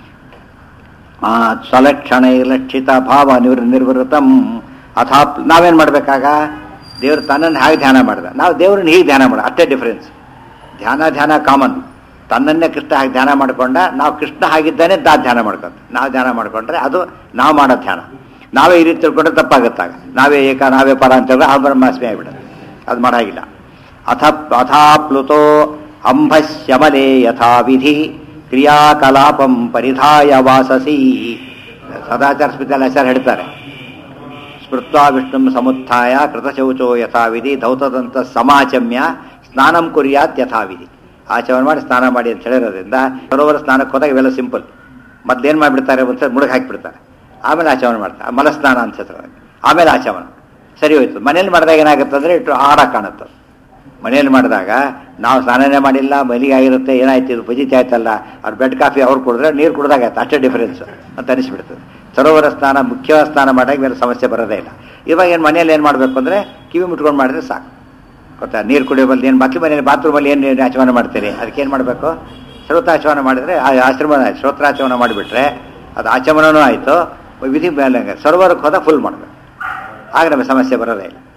ಆ ಸ್ವಲಕ್ಷಣ ಲಕ್ಷಿತ ಭಾವ ನಿವೃ ನಿರ್ವೃತಂ ಅಥಾ ನಾವೇನು ಮಾಡಬೇಕಾಗ ದೇವ್ರು ತನ್ನನ್ನು ಹೇಗೆ ಧ್ಯಾನ ಮಾಡಿದ ನಾವು ದೇವ್ರನ್ನ ಹೀಗೆ ಧ್ಯಾನ ಮಾಡ ಅಷ್ಟೇ ಡಿಫರೆನ್ಸ್ ಧ್ಯಾನ ಧ್ಯಾನ ಕಾಮನ್ ತನ್ನನ್ನೇ ಕೃಷ್ಣ ಹಾಗೆ ಧ್ಯಾನ ಮಾಡ್ಕೊಂಡ ನಾವು ಕೃಷ್ಣ ಹಾಗಿದ್ದಾನೆ ತಾ ಧ್ಯಾನ ಮಾಡ್ಕೊಂತ ನಾವು ಧ್ಯಾನ ಮಾಡ್ಕೊಂಡ್ರೆ ಅದು ನಾವು ಮಾಡೋ ಧ್ಯಾನ ನಾವೇ ಈ ರೀತಿ ತಿಳ್ಕೊಂಡ್ರೆ ತಪ್ಪಾಗುತ್ತಾಗ ನಾವೇ ಏಕ ನಾವೇ ಪರ ಅಂತ ಹೇಳಿದ್ರೆ ಆ ಬ್ರಹ್ಮಾಸ್ಮಿ ಆಗಿಬಿಡುತ್ತೆ ಅದು ಮಾಡಾಗಿಲ್ಲ ಅಥ ಅಥಾಪ್ಲುತೋ ಅಂಭಶ್ಯಮಲೆ ಯಥಾ ವಿಧಿ ಕ್ರಿಯಾಕಲಾಪಂ ಪರಿಧಾಯ ವಾಸಸಿ ಸದಾಚಾರ ಸ್ಮಿತಲ್ಲಿ ಹೆಸರು ಹೇಳ್ತಾರೆ ಸ್ಮೃತ್ವಾ ವಿಷ್ಣು ಸಮುತ್ಥಾಯ ಕೃತಶೌಚೋ ಯಥಾವಿಧಿ ಧೌತದಂತ ಸಮಾಚಮ್ಯ ಸ್ನಾನಂ ಕುರ್ಯಾತ್ ಯಥಾವಿಧಿ ಆಚರಣೆ ಮಾಡಿ ಸ್ನಾನ ಮಾಡಿ ಅಂತ ಹೇಳಿರೋದ್ರಿಂದ ಸರೋವರ ಸ್ನಾನಕ್ಕೆ ಹೋದಾಗ ಇವೆಲ್ಲ ಸಿಂಪಲ್ ಮೊದ್ಲೇನು ಮಾಡಿಬಿಡ್ತಾರೆ ಒಂದ್ಸರಿ ಮುಳುಗಿ ಹಾಕಿಬಿಡ್ತಾರೆ ಆಮೇಲೆ ಆಚರಣೆ ಮಾಡ್ತಾರೆ ಮಲಸ್ನಾನ ಅನ್ಸುತ್ತೆ ಆಮೇಲೆ ಆಚಮನ ಸರಿ ಹೋಯ್ತು ಮನೇಲಿ ಮಾಡಿದಾಗ ಏನಾಗುತ್ತೆ ಅಂದರೆ ಇಟ್ಟು ಆಹಾರ ಕಾಣುತ್ತೆ ಮನೆಯಲ್ಲಿ ಮಾಡಿದಾಗ ನಾವು ಸ್ನಾನನೇ ಮಾಡಿಲ್ಲ ಮಲಿಗೆ ಆಗಿರುತ್ತೆ ಏನಾಯ್ತು ಇದು ಪಜಿತಿ ಆಯ್ತಲ್ಲ ಅವ್ರು ಬೆಡ್ ಕಾಫಿ ಅವ್ರು ಕುಡಿದ್ರೆ ನೀರು ಕುಡ್ದಾಗ ಆಯ್ತು ಅಷ್ಟೇ ಡಿಫರೆನ್ಸ್ ಅಂತ ಅನಿಸ್ಬಿಡ್ತದೆ ಸರೋವರ ಸ್ನಾನ ಮುಖ್ಯವಾದ ಸ್ನಾನ ಮಾಡಿದಾಗ ಬೇರೆ ಸಮಸ್ಯೆ ಬರೋದೇ ಇಲ್ಲ ಇವಾಗ ಏನು ಮನೆಯಲ್ಲಿ ಏನು ಮಾಡಬೇಕು ಅಂದರೆ ಕಿವಿ ಮುಟ್ಕೊಂಡು ಮಾಡಿದ್ರೆ ಸಾಕು ಗೊತ್ತಾ ನೀರು ಕುಡಿಯೋ ಬಲ್ಲಿ ಏನು ಬಾಕಿ ಮನೇಲಿ ಬಾತ್ರೂಮಲ್ಲಿ ಏನು ಆಚಮನ ಮಾಡ್ತೀರಿ ಅದಕ್ಕೆ ಏನು ಮಾಡಬೇಕು ಶ್ರೋತಾಚಮನ ಮಾಡಿದರೆ ಆ ಆಶ್ರಮ ಶ್ರೋತ್ರಾಚಮನ ಮಾಡಿಬಿಟ್ರೆ ಅದು ಆಚಮನನೂ ಆಯಿತು ವಿಧಿ ಮೇಲೆ ಸರೋವರಕ್ಕೆ ಹೋದಾಗ ಫುಲ್ ಮಾಡಬೇಕು ಆಗ ನಮಗೆ ಸಮಸ್ಯೆ ಬರೋದೇ ಇಲ್ಲ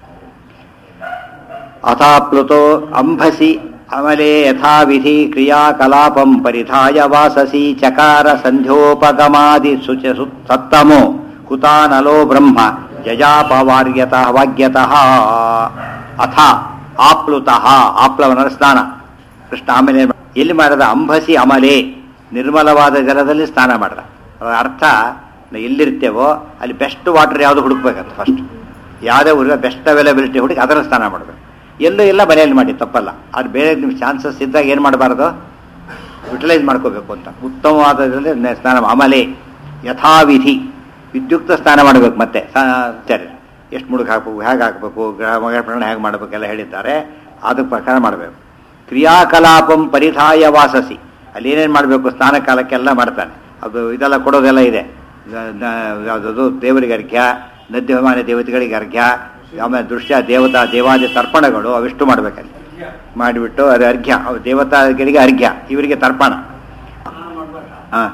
ಅಥಾಪ್ಲುತೋ ಅಂಭಸಿ ಅಮಲೆ ಯಥಾವಿಧಿ ಕ್ರಿಯಾಕಲಾಪಂ ಪರಿಧಾಯ ವಾಸಸಿ ಚಕಾರ ಸಂಧ್ಯೋಪಗಮಾದಿ ಸುಚ ಸು- ಸತ್ತಮೋ ಹುತಾನಲೋ ಬ್ರಹ್ಮ ಜಜಾಪವಾರ್ಯತಃ ವಾಗ್ಯತಃ ಅಥ ಆಪ್ಲುತಃ ಆಪ್ಲವನ ಸ್ನಾನ ಕೃಷ್ಣ ಆಮೇಲೆ ಏನ್ ಮಾಡ- ಎಲ್ಲಿ ಮಾಡಿದ ಅಂಬಸಿ ಅಮಲೆ ನಿರ್ಮಲವಾದ ಜಲದಲ್ಲಿ ಸ್ನಾನ ಮಾಡಿದ ಅದರ ಅರ್ಥ ನಾವು ಎಲ್ಲಿರ್ತೇವೋ ಅಲ್ಲಿ ಬೆಸ್ಟ್ ವಾಟರ್ ಯಾವುದು ಹುಡುಕ್ಬೇಕಂತ ಫಸ್ಟ್ ಯಾವುದೇ ಊರಿಗೆ ಬೆಸ್ಟ್ ಅವೈಲಬಿಲಿಟಿ ಹುಡುಕಿ ಅದರ ಸ್ನಾನ ಮಾಡಬೇಕು ಎಲ್ಲೂ ಇಲ್ಲ ಮನೆಯಲ್ಲಿ ಮಾಡಿ ತಪ್ಪಲ್ಲ ಅದು ಬೇರೆ ನಿಮ್ಗೆ ಚಾನ್ಸಸ್ ಇದ್ದಾಗ ಏನು ಮಾಡಬಾರ್ದು ಯುಟಿಲೈಸ್ ಮಾಡ್ಕೋಬೇಕು ಅಂತ ಉತ್ತಮವಾದದ್ರಲ್ಲಿ ನೆ- ಸ್ನಾನ ಮಾ- ಆಮೇಲೆ ಯಥಾವಿಧಿ ವಿದ್ಯುಕ್ತ ಸ್ನಾನ ಮಾಡಬೇಕು ಮತ್ತೆ ಸಾ- ಸರಿ ಎಷ್ಟು ಮುಳುಗ್ ಹಾಕಬೇಕು ಹೇಗೆ ಹಾಕಬೇಕು ಗ್ರಹಣ ಹೇಗೆ ಮಾಡಬೇಕೆಲ್ಲ ಹೇಳಿದ್ದಾರೆ ಅದ್ರ ಪ್ರಕಾರ ಮಾಡಬೇಕು ಕ್ರಿಯಾಕಲಾಪಂ ಪರಿಧಾಯ ವಾಸಸಿ ಅಲ್ಲಿ ಏನೇನು ಮಾಡಬೇಕು ಸ್ನಾನ ಕಾಲಕ್ಕೆಲ್ಲ ಮಾಡ್ತಾನೆ ಅದು ಇದೆಲ್ಲ ಕೊಡೋದೆಲ್ಲ ಇದೆ ನ- ನ- ಯಾವುದದು ದೇವರಿಗೆ ಅರ್ಘ್ಯ ನದ್ಯಮಾನ ದೇವತೆಗಳಿಗೆ ಅರ್ಘ್ಯ ಆಮೇಲೆ ದೃಶ್ಯ ದೇವತಾ ದೇವಾದಿ ತರ್ಪಣಗಳು ಅವಿಷ್ಟು ಮಾಡ್ಬೇಕಲ್ಲಿ ಮಾಡಿಬಿಟ್ಟು ಅದು ಅರ್ಘ್ಯ ಅವು ದೇವತಾಗಳಿಗೆ ಅರ್ಘ್ಯ ಇವರಿಗೆ ತರ್ಪಣ ಹಾಂ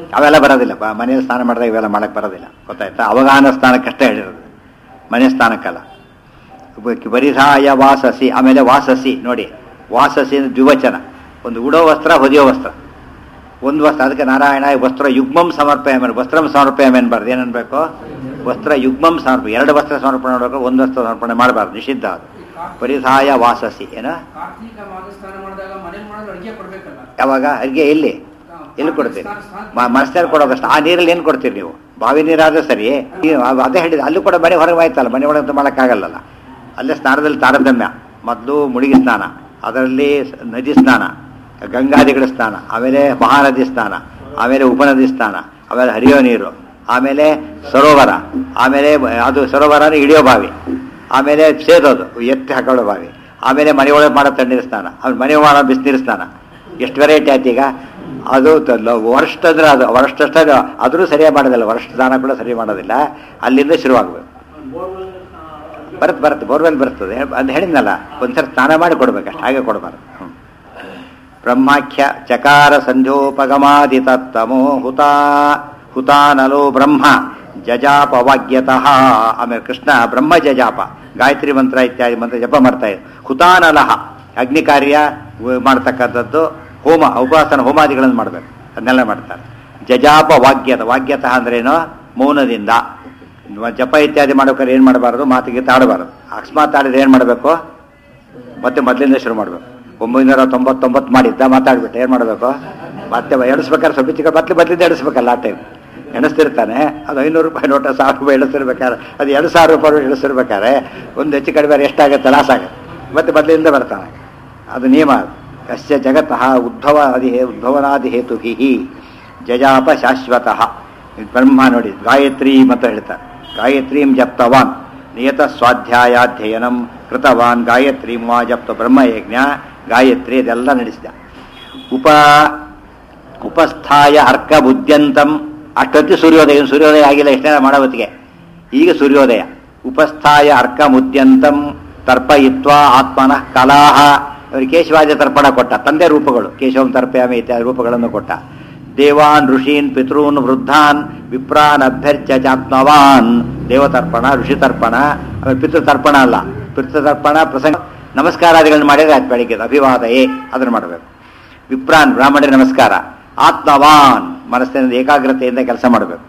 ಅವೆಲ್ಲ ಬರೋದಿಲ್ಲ ಬ- ಮನೆಯಲ್ಲಿ ಸ್ನಾನ ಮಾಡಿದಾಗ ಇವೆಲ್ಲ ಮಾಡಕ್ಕೆ ಬರೋದಿಲ್ಲ ಗೊತ್ತಾಯ್ತಾ ಅವಗಾಹನ ಸ್ನಾನಕ್ಕಷ್ಟೇ ಹೇಳಿರೋದು ಮನೆ ಸ್ನಾನಕ್ಕಲ್ಲ ಬ- ಬರಿಧಾಯ ವಾಸಸಿ ಆಮೇಲೆ ವಾಸಸಿ ನೋಡಿ ವಾಸಸಿ ಅಂದ್ರೆ ದ್ವಿವಚನ ಒಂದು ಉಡೋ ವಸ್ತ್ರ ಹೊದಿಯೋ ವಸ್ತ್ರ ಒಂದು ವಸ್ತ್ರ ಅದಕ್ಕೆ ನಾರಾಯಣ ವಸ್ತ್ರ ಯುಗ್ಮಂ ಸಮರ್ಪಯಾಮೇನು ವಸ್ತ್ರಂ ಸಮರ್ಪಯಾಮೇನು ಬಾರ್ದು ಏನನ್ಬೇಕು ವಸ್ತ್ರ ಯುಗ್ಮಂ ಸಮರ್ಪ ಎರಡು ವಸ್ತ್ರ ಸಮರ್ಪಣೆ ಮಾಡಬೇಕು ಒಂದು ವಸ್ತ್ರ ಸಮರ್ಪಣೆ ಮಾಡಬಾರ್ದು ನಿಷಿದ್ಧ ಅದು ಪರಿಧಾಯ ವಾಸಸಿ ಏನ ಕಾರ್ತಿಕ ಮಾಘ ಸ್ನಾನ ಮಾಡಿದಾಗ ಮನೇಲಿ ಮಾಡೋದು ಅಡಿಗೆ ಕೊಡ್ಬೇಕಲ್ಲ ಯಾವಾಗ ಅಲ್ಲಿಗೆ ಎಲ್ಲಿ ಎಲ್ಲಿ ಕೊಡ್ತೀರಿ ಮನಸ್ಸಲ್ಲಿ ಕೊಡೋದಷ್ಟು ಆ ನೀರಲ್ಲಿ ಏನು ಕೊಡ್ತೀರಿ ನೀವು ಬಾವಿ ನೀರಾದ್ರೆ ಸರಿ ನೀವು ಅವ್- ಅದೇ ಹೇಳಿದ ಅಲ್ಲೂ ಕೂಡ ಮನೆ ಹೊರಗೆ ಆಯ್ತಲ್ಲ ಮನೆ ಒಳಗೆ ಮಾಡೋಕ್ಕಾಗಲ್ಲಲ್ಲ ಅಲ್ಲೇ ಸ್ನಾನದಲ್ಲಿ ತಾರತಮ್ಯ ಮೊದಲು ಮುಳುಗಿ ಸ್ನಾನ ಅದರಲ್ಲಿ ಸ- ನದಿ ಸ್ನಾನ ಗಂಗಾದಿಗಳ ಸ್ನಾನ ಆಮೇಲೆ ಮಹಾನದಿ ಸ್ನಾನ ಆಮೇಲೆ ಉಪನದಿ ಸ್ನಾನ ಆಮೇಲೆ ಹರಿಯೋ ನೀರು ಆಮೇಲೆ ಸರೋವರ ಆಮೇಲೆ ಅದು ಸರೋವರ ಅಂದ್ರೆ ಇಳಿಯೋ ಬಾವಿ ಆಮೇಲೆ ಸೇದೋದು ಎತ್ತಿ ಹಾಕೊಳ್ಳೋ ಬಾವಿ ಆಮೇಲೆ ಮನೆ ಒಳಗೆ ಮಾಡೋ ತಣ್ಣೀರು ಸ್ನಾನ ಆಮೇಲೆ ಮನೆ ಮಾಡೋ ಬಿಸಿನೀರು ಸ್ನಾನ ಎಷ್ಟು ವೆರೈಟಿ ಆಯ್ತು ಈಗ ಅದು ವರ್ಷ ಅಂದ್ರೆ ಅದು ವರ್ಷ ಅಷ್ಟೇ ಆದರೂ ಸರಿಯಾಗಿ ಮಾಡೋದಿಲ್ಲ ವರ್ಷ ಸ್ನಾನ ಕೂಡ ಸರಿ ಮಾಡೋದಿಲ್ಲ ಅಲ್ಲಿಂದ ಶುರುವಾಗಬೇಕು ಬರುತ್ತೆ ಬರುತ್ತೆ ಬೋರ್ವೆಲ್ ಬರ್ತದೆ ಅಂತ ಹೇಳಿದ್ನಲ್ಲ ಒಂದ್ಸರಿ ಸ್ನಾನ ಮಾಡಿ ಕೊಡ್ಬೇಕಷ್ಟು ಹಾಗೆ ಕೊಡಬಾರ್ದು ಹ್ಮ್. ಬ್ರಹ್ಮಾಖ್ಯ ಚಕಾರ ಸಂಧ್ಯೋಪಗಮಾದಿ ತತ್ತಮೋ ಹುತಾ ಹುತಾನಲೋ ಬ್ರಹ್ಮ ಜಜಾಪವಾಗ್ಯತಃ ಆಮೇಲೆ ಕೃಷ್ಣ ಬ್ರಹ್ಮ ಜಜಾಪ ಗಾಯತ್ರಿ ಮಂತ್ರ ಇತ್ಯಾದಿ ಮಂತ್ರ ಜಪ ಮಾಡ್ತಾ ಇದ್ರು ಹುತಾನಲಹ ಅಗ್ನಿ ಕಾರ್ಯ ವ- ಮಾಡ್ತಕ್ಕಂಥದ್ದು ಹೋಮ ಉಪಾಸನ ಹೋಮಾದಿಗಳನ್ನು ಮಾಡಬೇಕು ಅದನ್ನೆಲ್ಲ ಮಾಡ್ತಾರೆ ಜಜಾಪ ವಾಗ್ಯತ ವಾಗ್ಯತಃ ಅಂದ್ರೇನು ಮೌನದಿಂದ ಜಪ ಇತ್ಯಾದಿ ಮಾಡ್ಬೇಕಾದ್ರೆ ಏನು ಮಾಡಬಾರ್ದು ಮಾತಿಗೆ ತಾಡಬಾರ್ದು ಅಕಸ್ಮಾತ್ ಆಡಿದ್ರೆ ಏನು ಮಾಡಬೇಕು ಮತ್ತೆ ಮೊದಲಿಂದ ಶುರು ಮಾಡಬೇಕು ಒಂಬೈನೂರ ತೊಂಬತ್ತೊಂಬತ್ತು ಮಾಡಿದ್ದ ಮಾತಾಡ್ಬಿಟ್ಟು ಏನು ಮಾಡಬೇಕು ಮತ್ತೆ ಎಣಿಸ್ಬೇಕಾದ್ರೆ ಸ್ವಲ್ಪ ಚಿಕ್ಕ ಮತ್ತೆ ಮೊದಲಿಂದ ಎಣಿಸ್ಬೇಕಲ್ಲ ಆ ಟೈಮ್ ಎಣಿಸ್ತಿರ್ತಾನೆ ಅದು ಐನೂರು ರೂಪಾಯಿ ನೋಟ ಸಾವಿರ ರೂಪಾಯಿ ಎಣಿಸ್ತಿರ್ಬೇಕಾದ್ರೆ ಅದು ಎರಡು ಸಾವಿರ ರೂಪಾಯಿ ಎಣಿಸ್ತಿರ್ಬೇಕಾದ್ರೆ ಒಂದು ಹೆಚ್ಚು ಕಡಿಮೆ ಎಷ್ಟಾಗುತ್ತೆ ಲಾಸ್ ಆಗುತ್ತೆ ಮತ್ತೆ ಮೊದಲಿಂದ ಬರ್ತಾನೆ ಅದು ನಿಯಮ ಅದು. ಯಸ್ಯ ಜಗತಃ ಉದ್ಭವ ಅದಿ ಉದ್ಭವನಾದಿ ಹೇತು ಹಿ ಜಜಾಪ ಶಾಶ್ವತಃ ಇದು ಬ್ರಹ್ಮ ನೋಡಿ ಗಾಯತ್ರಿ ಅಂತ ಹೇಳ್ತಾರೆ ಗಾಯತ್ರೀಂ ಜಪ್ತವಾನ್ ನಿಯತ ಸ್ವಾಧ್ಯಾಯಾಧ್ಯಯನಂ ಕೃತವಾನ್ ಗಾಯತ್ರಿ ವಾ ಜಪ್ತ ಬ್ರಹ್ಮಯಜ್ಞ ಗಾಯತ್ರಿ ಇದೆಲ್ಲ ನಡೆಸಿದ ಉಪ ಉಪಸ್ಥಾಯ ಅರ್ಕ ಬುದ್ಧ್ಯಂತಂ ಅಷ್ಟೊತ್ತಿ ಸೂರ್ಯೋದಯ ಇನ್ನು ಸೂರ್ಯೋದಯ ಆಗಿಲ್ಲ ಎಷ್ಟೇ ಮಾಡೋ ಹೊತ್ತಿಗೆ ಈಗ ಸೂರ್ಯೋದಯ ಉಪಸ್ಥಾಯ ಅರ್ಕ ಮುದ್ಯಂತಂ ತರ್ಪಯಿತ್ವ ಆತ್ಮನಃ ಕಲಾಹ ಅವರಿಗೆ ಕೇಶವಾದ ತರ್ಪಣ ಕೊಟ್ಟ ತಂದೆ ರೂಪಗಳು ಕೇಶವಂ ತರ್ಪಯಾಮಿ ಇತ್ಯಾದಿ ರೂಪಗಳನ್ನು ಕೊಟ್ಟ ದೇವಾನ್ ಋಷೀನ್ ಪಿತೃನ್ ವೃದ್ಧಾನ್ ವಿಪ್ರಾನ್ ಅಭ್ಯರ್ಚ್ಯ ಚಾತ್ಮವಾನ್ ದೇವತರ್ಪಣ ಋಷಿ ತರ್ಪಣ ಆಮೇಲೆ ಪಿತೃತರ್ಪಣ ಅಲ್ಲ ಪಿತೃತರ್ಪಣ ಪ್ರಸಂಗ ನಮಸ್ಕಾರಾದಿಗಳನ್ನ ಮಾಡಿದ್ರೆ ಅದು ಬೆಳಿಗ್ಗೆ ಅಭಿವಾದಯೇ ಅದನ್ನು ಮಾಡಬೇಕು ವಿಪ್ರಾನ್ ಬ್ರಾಹ್ಮಣರಿಗೆ ನಮಸ್ಕಾರ ಆತ್ಮವಾನ್ ಮನಸ್ಸಿನಿಂದ ಏಕಾಗ್ರತೆಯಿಂದ ಕೆಲಸ ಮಾಡಬೇಕು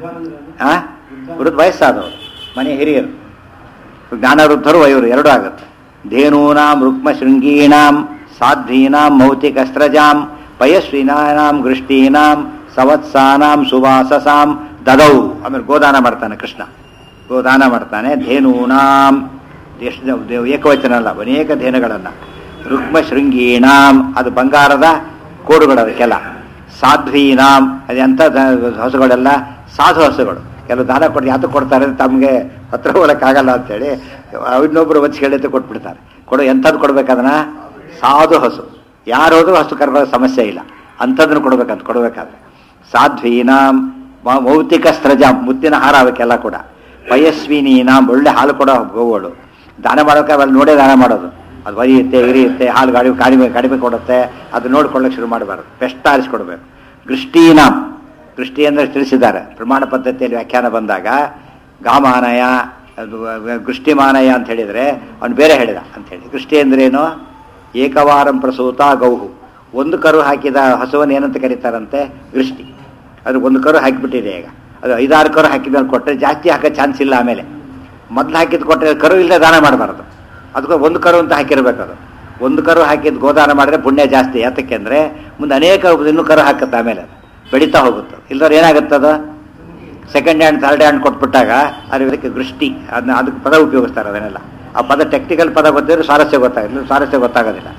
ಆ ವೃದ್ಧ ವಯಸ್ಸಾದವರು ಮನೆ ಹಿರಿಯರು ಜ್ಞಾನವೃದ್ಧರು ವಯೋರು ಎರಡೂ ಆಗುತ್ತೆ ಧೇನೂನಾಂ ರುಕ್ಮ ಶೃಂಗೀಣಾಂ ಸಾಧ್ವೀನಾಂ ಮೌತಿಕಸ್ತ್ರಜಾಂ ಪಯಸ್ವಿನಾಂ ಗೃಷ್ಟೀನಾಂ ಸವತ್ಸಾನಾಂ ಸುವಾಸಸಾಂ ದದೌ ಆಮೇಲೆ ಗೋದಾನ ಮಾಡ್ತಾನೆ ಕೃಷ್ಣ ಗೋದಾನ ಮಾಡ್ತಾನೆ ಧೇನೂನಾಂ ಎಷ್ಟು ಜನ- ದೇವ್- ಏಕವಚನ ಅಲ್ಲ ಅನೇಕ ಧೇನುಗಳನ್ನು ರುಕ್ಮ ಶೃಂಗೀಣಾಂ ಅದು ಬಂಗಾರದ ಕೋಡುಗಳು ಅದಕ್ಕೆಲ್ಲ ಸಾಧ್ವೀನಾಂ ಅದೆಂಥ ದ- ಹಸುಗಳೆಲ್ಲ ಸಾಧು ಹಸುಗಳು ಕೆಲವು ದಾನ ಕೊಟ್ಟು ಯಾತಕ್ಕೆ ಕೊಡ್ತಾರೆ ಅಂತ ತಮಗೆ ಹತ್ರ ಹೋಗಕ್ಕಾಗಲ್ಲ ಅಂತೇಳಿ ಇನ್ನೊಬ್ಬರು ಒಚ್ಚಿ ಹೇಳಿದ್ದು ಕೊಟ್ಬಿಡ್ತಾರೆ ಕೊಡು ಎಂಥದ್ದು ಕೊಡ್ಬೇಕದನ್ನ ಸಾಧು ಹಸು ಯಾರು ಹೋದ್ರೂ ಹಸು ಕರ್ಕೊಳ್ಳೋ ಸಮಸ್ಯೆ ಇಲ್ಲ ಅಂಥದ್ದನ್ನು ಕೊಡ್ಬೇಕಂತ ಕೊಡಬೇಕಾದ್ರೆ ಸಾಧ್ವೀನಾಂ ಮ- ಮೌತಿಕ ಸ್ತ್ರಜ ಮುತ್ತಿನ ಹಾರ ಅವಕ್ಕೆಲ್ಲ ಕೂಡ ಪಯಸ್ವಿನೀನಾಂ ಒಳ್ಳೆ ಹಾಲು ಕೊಡೋ ಗೋವುಗಳು ದಾನ ಮಾಡೋಕೆ ಅವೆಲ್ಲ ನೋಡೇ ದಾನ ಮಾಡೋದು ಅದು ಒರಿಯುತ್ತೆ ಇರಿಯುತ್ತೆ ಹಾಲು ಗಾಡಿ ಕಡಿಮೆ ಕಡಿಮೆ ಕೊಡುತ್ತೆ ಅದು ನೋಡ್ಕೊಳ್ಳೋಕೆ ಶುರು ಮಾಡಬಾರ್ದು ಬೆಸ್ಟ್ ಆರಿಸ್ಕೊಡ್ಬೇಕು ದೃಷ್ಟಿನಾಂ ದೃಷ್ಟಿ ಅಂದರೆ ತಿಳಿಸಿದ್ದಾರೆ ಪ್ರಮಾಣ ಪದ್ಧತಿಯಲ್ಲಿ ವ್ಯಾಖ್ಯಾನ ಬಂದಾಗ ಗಾಮಾನಯ ಅದು ಗೃಷ್ಟಿಮಾನಯ ಅಂತ ಹೇಳಿದರೆ ಅವನು ಬೇರೆ ಹೇಳಿದ ಅಂತ ಹೇಳಿ ಗೃಷ್ಟಿ ಅಂದ್ರೇನು ಏಕವಾರಂ ಪ್ರಸೂತ ಗೌಹು ಒಂದು ಕರು ಹಾಕಿದ ಹಸುವನ್ನು ಏನಂತ ಕರೀತಾರಂತೆ ಗೃಷ್ಟಿ ಅದು ಒಂದು ಕರು ಹಾಕಿಬಿಟ್ಟಿದೆ ಈಗ ಅದು ಐದಾರು ಕರು ಹಾಕಿದ ಮೇಲೆ ಕೊಟ್ಟರೆ ಜಾಸ್ತಿ ಹಾಕೋ ಚಾನ್ಸ್ ಇಲ್ಲ ಆಮೇಲೆ ಮೊದಲು ಹಾಕಿದ್ದು ಕೊಟ್ಟರೆ ಕರು ಇಲ್ಲದೆ ದಾನ ಮಾಡಬಾರ್ದು ಅದಕ್ಕೆ ಒಂದು ಕರು ಅಂತ ಹಾಕಿರ್ಬೇಕು ಅದು ಒಂದು ಕರು ಹಾಕಿದ್ದು ಗೋದಾನ ಮಾಡಿದ್ರೆ ಪುಣ್ಯ ಜಾಸ್ತಿ ಯಾತಕ್ಕೆ ಅಂದರೆ ಮುಂದೆ ಅನೇಕ ಇನ್ನೂ ಕರು ಹಾಕುತ್ತೆ ಆಮೇಲೆ ಅದು. ಬೆಳೀತಾ ಹೋಗುತ್ತೆ ಇಲ್ಲದ್ರೆ ಏನಾಗುತ್ತದ ಸೆಕೆಂಡ್ ಹ್ಯಾಂಡ್ ಥರ್ಡ್ ಹ್ಯಾಂಡ್ ಕೊಟ್ಬಿಟ್ಟಾಗ ಅದು ಇದಕ್ಕೆ ದೃಷ್ಟಿ ಅದನ್ನ ಅದಕ್ಕೆ ಪದ ಉಪಯೋಗಿಸ್ತಾರೆ ಅದನ್ನೆಲ್ಲ ಆ ಪದ ಟೆಕ್ನಿಕಲ್ ಪದ ಗೊತ್ತಿದ್ರೆ ಸ್ವಾರಸ್ಯ ಗೊತ್ತಾಗಲ್ಲ ಸ್ವಾರಸ್ಯ ಗೊತ್ತಾಗೋದಿಲ್ಲ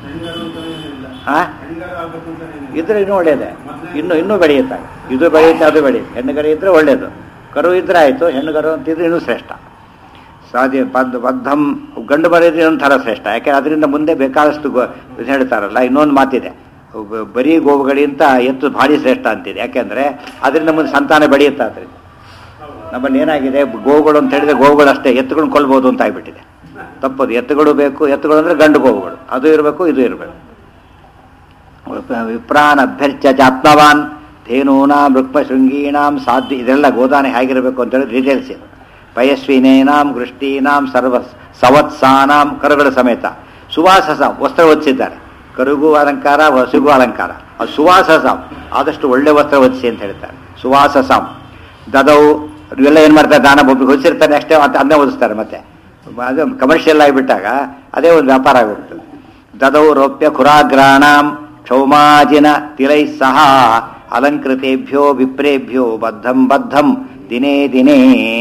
ಆ ಇದ್ರೆ ಇನ್ನೂ ಒಳ್ಳೆಯದೇ ಇನ್ನು ಇನ್ನೂ ಬೆಳೆಯುತ್ತೆ ಇದು ಬೆಳೆಯುತ್ತೆ ಅದು ಬೆಳೆಯುತ್ತೆ ಹೆಣ್ಣುಗರು ಇದ್ರೆ ಒಳ್ಳೆಯದು ಕರು ಇದ್ರೆ ಆಯಿತು ಹೆಣ್ಣುಗರು ಅಂತಿದ್ರೆ ಇನ್ನೂ ಶ್ರೇಷ್ಠ ಸಾಧ್ಯ ಪದ್ ಬದ್ಧಂ ಗಂಡು ಬರೆದ್ರೆ ಒಂಥರ ಶ್ರೇಷ್ಠ ಯಾಕೆ ಅದರಿಂದ ಮುಂದೆ ಬೇಕಾದಷ್ಟು ಗೋ ಇದು ಹೇಳ್ತಾರಲ್ಲ ಇನ್ನೊಂದು ಮಾತಿದೆ ಬ- ಬರೀ ಗೋವುಗಳಿಂತ ಎತ್ತು ಭಾರಿ ಶ್ರೇಷ್ಠ ಅಂತಿದೆ ಯಾಕೆಂದ್ರೆ ಅದರಿಂದ ಮುಂದೆ ಸಂತಾನ ಬೆಳೆಯುತ್ತೆ ಅದರಿಂದ ನಮ್ಮಲ್ಲಿ ಏನಾಗಿದೆ ಗೋವುಗಳು ಅಂತ ಹೇಳಿದ್ರೆ ಗೋವುಗಳು ಅಷ್ಟೇ ಎತ್ತುಗಳನ್ನ ಕೊಲ್ಬೋದು ಅಂತ ಆಗ್ಬಿಟ್ಟಿದೆ ತಪ್ಪದು ಎತ್ತುಗಳು ಬೇಕು ಎತ್ತುಗಳು ಅಂದ್ರೆ ಗಂಡು ಗೋವುಗಳು ಅದು ಇರಬೇಕು ಇದು ಇರಬೇಕು ವಿಪ್ರಾನ್ ಅಭ್ಯರ್ಚ್ಯ ಚಾತ್ಮವಾನ್ ಧೇನೂನಾಂ ರುಕ್ಮಶೃಂಗೀಣಾಂ ಸಾಧ್ವಿ ಇದೆಲ್ಲ ಗೋದಾನ ಹೇಗಿರಬೇಕು ಅಂತೇಳಿ ಡೀಟೇಲ್ಸ್ ಇದು ಪಯಸ್ವಿನೇನಾಂ ಗೃಷ್ಟೀನಾಂ ಸರ್ವ ಸವತ್ಸಾನಾಂ ಕರುಗಳ ಸಮೇತ ಸುವಾಸಸ ವಸ್ತ್ರ ಹೊದಿಸಿದ್ದಾರೆ ಕರುಗೂ ಅಲಂಕಾರ ಹಸುಗೂ ಅಲಂಕಾರ ಅದು ಸುವಾಸಸಾಂ ಆದಷ್ಟು ಒಳ್ಳೆ ವಸ್ತ್ರ ಹೊದಿಸಿ ಅಂತ ಹೇಳ್ತಾರೆ ಸುವಾಸಸಾಂ ದದವು ಇವೆಲ್ಲ ಏನು ಮಾಡ್ತಾರೆ ದಾನ ಒಬ್ಬರಿಗೆ ಹೊದಿಸಿರ್ತಾರೆ ಅಷ್ಟೇ ಮತ್ತೆ ಅದನ್ನೇ ಓದಿಸ್ತಾರೆ ಮತ್ತೆ ಅದು ಕಮರ್ಷಿಯಲ್ ಆಗಿಬಿಟ್ಟಾಗ ಅದೇ ಒಂದು ವ್ಯಾಪಾರ ಆಗಿಬಿಡ್ತದೆ ದದೌ ರೌಪ್ಯ ಖುರಾಗ್ರಾಣಾಂ ಕ್ಷೌಮಾಜಿನ ತಿಲೈ ಸಹ ಅಲಂಕೃತೇಭ್ಯೋ ವಿಪ್ರೇಭ್ಯೋ ಬದ್ಧಂ ಬದ್ಧಂ ದಿನೇ ದಿನೇ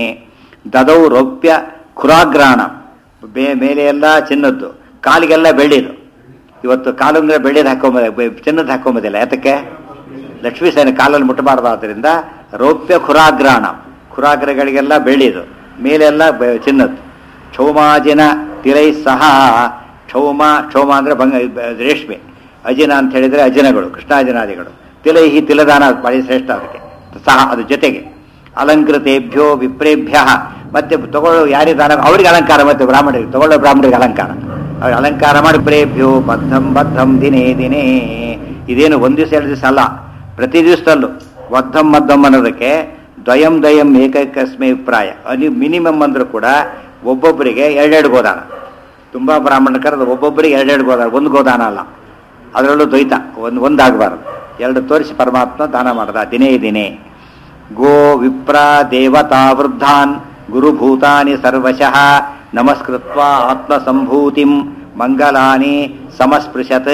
ದದೌ ರೌಪ್ಯ ಖುರಾಗ್ರಾಣ ಬೇ ಮೇಲೆ ಎಲ್ಲ ಚಿನ್ನದ್ದು ಕಾಲಿಗೆಲ್ಲ ಬೆಳ್ಳಿದು ಇವತ್ತು ಕಾಲಂದ್ರೆ ಬೆಳ್ಳಿದು ಹಾಕೊಂಬ ಚಿನ್ನದ ಹಾಕೊಂಬೋದಿಲ್ಲ ಯಾತಕ್ಕೆ ಲಕ್ಷ್ಮೀ ಸೇನೆ ಕಾಲಲ್ಲಿ ಮುಟ್ಟಬಾರ್ದಾದ್ರಿಂದ ರೌಪ್ಯ ಖುರಾಗ್ರಾಣ ಖುರಾಗ್ರಗಳಿಗೆಲ್ಲ ಬೆಳ್ಳಿದು ಮೇಲೆಲ್ಲ ಬೆ- ಚಿನ್ನದ್ದು ಕ್ಷೌಮಾಜಿನ ತಿಲೈ ಸಹ ಕ್ಷೌಮ ಕ್ಷೌಮ ಅಂದ್ರೆ ಬಂಗ ಬ- ರೇಷ್ಮೆ ಅಜಿನ ಅಂತ ಹೇಳಿದ್ರೆ ಅಜಿನಗಳು ಕೃಷ್ಣಾಜಿನಾದಿಗಳು ತಿಲೈಹಿ ತಿಲದಾನ ಬಹಳ ಶ್ರೇಷ್ಠ ಅದಕ್ಕೆ ಸಹ ಅದು ಜೊತೆಗೆ ಅಲಂಕೃತೇಭ್ಯೋ ವಿಪ್ರೇಭ್ಯ ಮತ್ತೆ ತಗೊಳ್ಳೋ ಯಾರಿಗೆ ದಾನ ಅವರಿಗೆ ಅಲಂಕಾರ ಮತ್ತೆ ಬ್ರಾಹ್ಮಣರಿಗೆ ತಗೊಳ್ಳೋ ಬ್ರಾಹ್ಮಣರಿಗೆ ಅಲಂಕಾರ ಅವ್ರಿಗೆ ಅಲಂಕಾರ ಮಾಡಿ ಪ್ರೇಭ್ಯೋ ಬದ್ಧಂ ಬದ್ಧಂ ದಿನೇ ದಿನೇ ಇದೇನು ಒಂದು ದಿವಸ ಎರಡು ದಿವಸ ಅಲ್ಲ ಪ್ರತಿ ದಿವಸದಲ್ಲೂ ವದ್ದಂ ಮದ್ದಂ ಅನ್ನೋದಕ್ಕೆ ದ್ವಯಂ ದಯಂ ಏಕೈಕಸ್ಮೈ ಪ್ರಾಯ ಅನಿ ಮಿನಿಮಮ್ ಅಂದ್ರೂ ಕೂಡ ಒಬ್ಬೊಬ್ಬರಿಗೆ ಎರಡೆರಡು ಗೋದಾನ ತುಂಬ ಬ್ರಾಹ್ಮಣ ಕರೆದು ಒಬ್ಬೊಬ್ಬರಿಗೆ ಎರಡೆರಡು ಗೋದಾನ ಒಂದು ಗೋದಾನ ಅಲ್ಲ ಅದರಲ್ಲೂ ದ್ವೈತ ಒಂದು ಒಂದಾಗಬಾರದು ಎರಡು ತೋರಿಸಿ ಪರಮಾತ್ಮ ದಾನ ಮಾಡ್ದ ದಿನೇ ದಿನೇ ಗೋ ವಿಪ್ರ ದೇವತಾ ವೃದ್ಧಾನ್ ಗುರುಭೂತಾನಿ ಸರ್ವಶಃ ನಮಸ್ಕೃತ್ವ ಆತ್ಮಸಂಭೂತಿಂ ಮಂಗಲಾನಿ ಸಮಸ್ಪೃಶತ್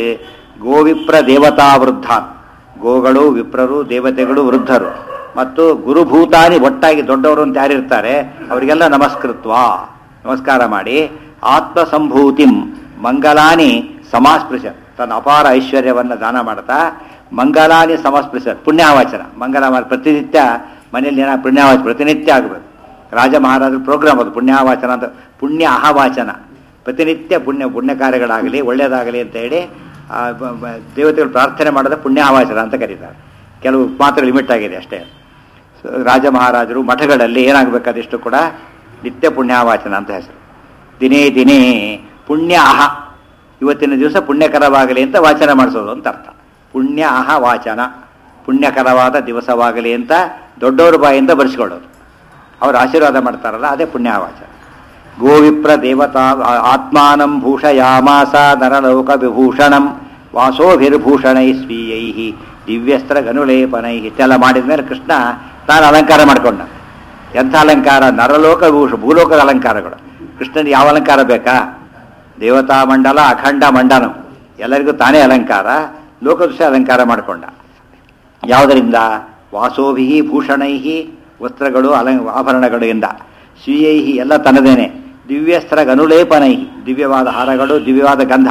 ಗೋವಿಪ್ರ ದೇವತಾ ವೃದ್ಧಾನ್ ಗೋಗಳು ವಿಪ್ರರು ದೇವತೆಗಳು ವೃದ್ಧರು ಮತ್ತು ಗುರುಭೂತಾನಿ ಒಟ್ಟಾಗಿ ದೊಡ್ಡವರು ಅಂತ ಯಾರಿರ್ತಾರೆ ಅವರಿಗೆಲ್ಲ ನಮಸ್ಕೃತ್ವ ನಮಸ್ಕಾರ ಮಾಡಿ ಆತ್ಮಸಂಭೂತಿಂ ಮಂಗಲಾನಿ ಸಮಾಸ್ಪೃಶ ತನ್ನ ಅಪಾರ ಐಶ್ವರ್ಯವನ್ನು ದಾನ ಮಾಡ್ತಾ ಮಂಗಲಾನಿ ಸಮಸ್ಪೃಶ ಪುಣ್ಯವಾಚನ ಮಂಗಲ ಮಾಡಿ ಪ್ರತಿನಿತ್ಯ ಮನೆಯಲ್ಲಿ ಏನ ಪುಣ್ಯವಾಚನ ಪ್ರತಿನಿತ್ಯ ಆಗಬೇಕು ರಾಜ ಮಹಾರಾಜರ ಪ್ರೋಗ್ರಾಮ್ ಅದು ಪುಣ್ಯವಾಚನ ಅಂತ ಪುಣ್ಯ ಅಹವಾಚನ ಪ್ರತಿನಿತ್ಯ ಪುಣ್ಯ ಪುಣ್ಯ ಕಾರ್ಯಗಳಾಗಲಿ ಒಳ್ಳೆಯದಾಗಲಿ ಅಂತ ಹೇಳಿ ಆ, ಬ- ಬ- ದೇವತೆಗಳು ಪ್ರಾರ್ಥನೆ ಮಾಡೋದು ಪುಣ್ಯವಾಚನ ಅಂತ ಕರೀತಾರೆ ಕೆಲವು ಮಾತ್ರ ಲಿಮಿಟ್ ಆಗಿದೆ ಅಷ್ಟೇ ಸೊ, ರಾಜ ಮಹಾರಾಜರು ಮಠಗಳಲ್ಲಿ ಏನಾಗಬೇಕು ಅದಿಷ್ಟು ಕೂಡ ನಿತ್ಯ ಪುಣ್ಯವಾಚನ ಅಂತ ಹೆಸರು ದಿನೇ ದಿನೇ ಪುಣ್ಯ ಅಹ ಇವತ್ತಿನ ದಿವಸ ಪುಣ್ಯಕರವಾಗಲಿ ಅಂತ ವಾಚನ ಮಾಡಿಸೋದು ಅಂತ ಅರ್ಥ ಪುಣ್ಯ ಅಹ ವಾಚನ ಪುಣ್ಯಕರವಾದ ದಿವಸವಾಗಲಿ ಅಂತ ದೊಡ್ಡವ್ರ ಬಾಯಿಂದ ಬರೆಸ್ಕೊಳ್ಳೋದು ಅವರು ಆಶೀರ್ವಾದ ಮಾಡ್ತಾರಲ್ಲ ಅದೇ ಪುಣ್ಯವಾಚನ ಗೋವಿಪ್ರ ದೇವತಾ ಆತ್ಮಾನಂ ಭೂಷಯಾಮಾಸ ನರಲೋಕ ವಿಭೂಷಣಂ ವಾಸೋಭಿರ್ಭೂಷಣೈ ಸ್ವೀಯೈ ದಿವ್ಯಸ್ತ್ರ ಗನುಲೇಪನೈ ಇಷ್ಟೆಲ್ಲ ಮಾಡಿದ ಮೇಲೆ ಕೃಷ್ಣ ತಾನು ಅಲಂಕಾರ ಮಾಡ್ಕೊಂಡ ಎಂಥ ಅಲಂಕಾರ ನರಲೋಕ ವಿಭೂಷ ಭೂಲೋಕದ ಅಲಂಕಾರಗಳು ಕೃಷ್ಣನಿಗೆ ಯಾವ ಅಲಂಕಾರ ಬೇಕಾ ದೇವತಾ ಮಂಡಲ ಅಖಂಡ ಮಂಡನಂ ಎಲ್ಲರಿಗೂ ತಾನೇ ಅಲಂಕಾರ ಲೋಕದೃಶ ಅಲಂಕಾರ ಮಾಡಿಕೊಂಡ ಯಾವುದರಿಂದ ವಾಸೋಭಿ ಭೂಷಣೈ ವಸ್ತ್ರಗಳು ಅಲಂ ಆಭರಣಗಳಿಂದ ಸ್ವೀಯೈ ಎಲ್ಲ ತನ್ನದೇನೆ ದಿವ್ಯಸ್ತ್ರ ಗನುಲೇಪನೈ ದಿವ್ಯವಾದ ಹಾರಗಳು ದಿವ್ಯವಾದ ಗಂಧ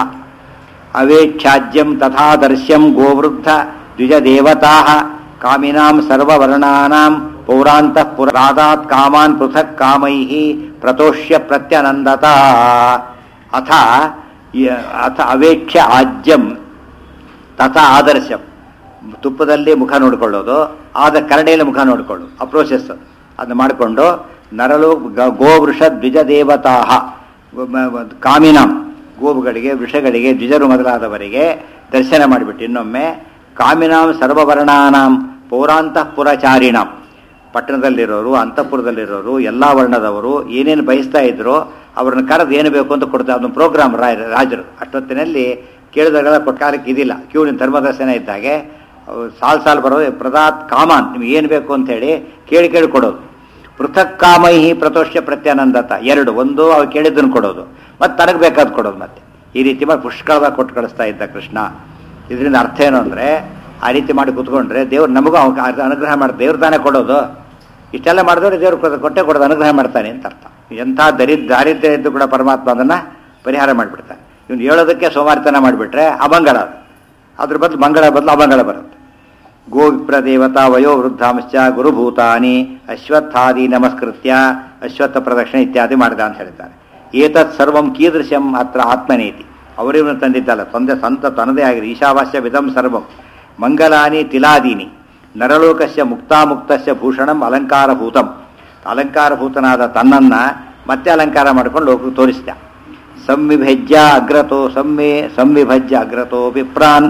ಅವೇಕ್ಷಾಜ್ಯಂ ತಥಾ ದರ್ಶ್ಯಂ ಗೋವೃದ್ಧ ದ್ವಿಜ ದೇವತಾ ಕಾಮಿನಾಂ ಸರ್ವವರ್ಣಾನಾಂ ಪೌರಾಂತಃ ಪುರಾದಾತ್ ಕಾಮಾನ್ ಪೃಥಕ್ ಕಾಮೈ ಪ್ರತೋಷ್ಯ ಪ್ರತ್ಯನಂದತ ಅಥ ಯ- ಅಥ ಅವೇಕ್ಷ ಆಜ್ಯಂ ತಥಾ ಆದರ್ಶಂ ತುಪ್ಪದಲ್ಲಿ ಮುಖ ನೋಡ್ಕೊಳ್ಳೋದು ಆದ ಕರಡೆಯಲ್ಲಿ ಮುಖ ನೋಡ್ಕೊಳ್ಳೋದು ಆ ಪ್ರೋಸೆಸ್ ಅದನ್ನ ಮಾಡಿಕೊಂಡು ನರಲು ಗ- ಗೋವೃಷ ದ್ವಿಜ ದೇವತಾ ಕಾಮಿನಂ ಗೋವುಗಳಿಗೆ ವೃಷಗಳಿಗೆ ದ್ವಿಜರು ಮೊದಲಾದವರಿಗೆ ದರ್ಶನ ಮಾಡಿಬಿಟ್ಟು ಇನ್ನೊಮ್ಮೆ ಕಾಮಿನಾಂ ಸರ್ವವರ್ಣಾನಾಂ ಪೌರಾಂತಃಪುರಚಾರಿಣಾಂ ಪಟ್ಟಣದಲ್ಲಿರೋರು ಅಂತಃಪುರದಲ್ಲಿರೋರು ಎಲ್ಲ ವರ್ಣದವರು ಏನೇನು ಬಯಸ್ತಾ ಇದ್ರೋ ಅವ್ರನ್ನ ಕರೆದು ಏನು ಬೇಕು ಅಂತ ಕೊಡ್ತಾರೆ ಅದೊಂದು ಪ್ರೋಗ್ರಾಮ್ ರಾಯ ರಾಜರು ಅಷ್ಟೊತ್ತಿನಲ್ಲಿ ಕೇಳಿದಾಗೆಲ್ಲ ಕೊಟ್ಟಾರಕ್ಕೆ ಇದಿಲ್ಲ ಕ್ಯೂ ನಿಮ್ಮ ಧರ್ಮದರ್ಶನ ಇದ್ದಾಗೆ ಅವ್ರು ಸಾಲ್ ಸಾಲ್ ಬರೋದು ಪ್ರದಾತ್ ಕಾಮಾನ್ ನಿಮ್ಗೆ ಏನು ಬೇಕು ಅಂತ ಹೇಳಿ ಕೇಳಿ ಕೇಳಿ ಕೊಡೋದು ಪೃಥಕ್ ಕಾಮೈಹಿ ಪ್ರತೋಷ್ಯ ಪ್ರತ್ಯಾನಂದತ ಎರಡು ಒಂದು ಅವ್ರು ಕೇಳಿದ್ದನ್ನು ಕೊಡೋದು ಮತ್ತೆ ತನಗೆ ಬೇಕಾದ ಕೊಡೋದು ಮತ್ತೆ ಈ ರೀತಿ ಮಾಡಿ ಪುಷ್ಕಳವಾಗಿ ಕೊಟ್ಟು ಕಳಿಸ್ತಾ ಇದ್ದ ಕೃಷ್ಣ ಇದರಿಂದ ಅರ್ಥ ಏನು ಅಂದರೆ ಆ ರೀತಿ ಮಾಡಿ ಕೂತ್ಕೊಂಡ್ರೆ ದೇವ್ರು ನಮಗೂ ಅವ ಅನುಗ್ರಹ ಮಾಡಿ ದೇವ್ರು ತಾನೇ ಕೊಡೋದು ಇಷ್ಟೆಲ್ಲ ಮಾಡಿದವ್ರೆ ದೇವ್ರು ಕೊಡ- ಕೊಟ್ಟೆ ಕೊಡೋದು ಅನುಗ್ರಹ ಮಾಡ್ತಾನೆ ಅಂತ ಅರ್ಥ ಎಂಥ ದರಿ ದಾರಿದ್ರ್ಯ ಇದ್ದು ಕೂಡ ಪರಮಾತ್ಮ ಅದನ್ನು ಪರಿಹಾರ ಮಾಡಿಬಿಡ್ತಾನೆ ಇವ್ನು ಹೇಳೋದಕ್ಕೆ ಸೋಮಾರಿತನ ಮಾಡಿಬಿಟ್ರೆ ಅಮಂಗಳ ಅದು. ಅದ್ರ ಬದಲು ಮಂಗಳ ಬದಲು ಅಮಂಗಳ ಬರುತ್ತೆ ಗೋವಿಪ್ರ ದೇವತಾ ವಯೋ ವೃದ್ಧಾಂಶ್ಚ ಗುರುಭೂತಾನಿ ಅಶ್ವತ್ಥಾದಿ ನಮಸ್ಕೃತ್ಯ ಅಶ್ವತ್ಥ ಪ್ರದಕ್ಷಿಣೆ ಇತ್ಯಾದಿ ಮಾಡಿದ ಅಂತ ಹೇಳ್ತಾರೆ ಏತತ್ ಸರ್ವಂ ಕೀದೃಶಂ ಅತ್ರ ಆತ್ಮನೇತಿ ಅವರಿವನು ತಂದಿದ್ದಲ್ಲ ತಂದೆ ಸಂತ ತನ್ನದೇ ಆಗಿದೆ ಈಶಾವಾಸ್ಯ ವಿಧಂ ಸರ್ವಂ ಮಂಗಲಾನಿ ತಿಲಾದೀನಿ ನರಲೋಕಸ್ಯ ಮುಕ್ತಾಮುಕ್ತಸ್ಯ ಭೂಷಣಂ ಅಲಂಕಾರಭೂತಂ ಅಲಂಕಾರಭೂತನಾದ ತನ್ನನ್ನ ಮತ್ತೆ ಅಲಂಕಾರ ಮಾಡ್ಕೊಂಡು ಲೋಕಕ್ಕೆ ತೋರಿಸಿದ ಸಂವಿಭಜ್ಯ ಅಗ್ರತೋ ಸಂವೇ ಸಂವಿಭಜ್ಯ ಅಗ್ರತೋ ವಿಪ್ರಾನ್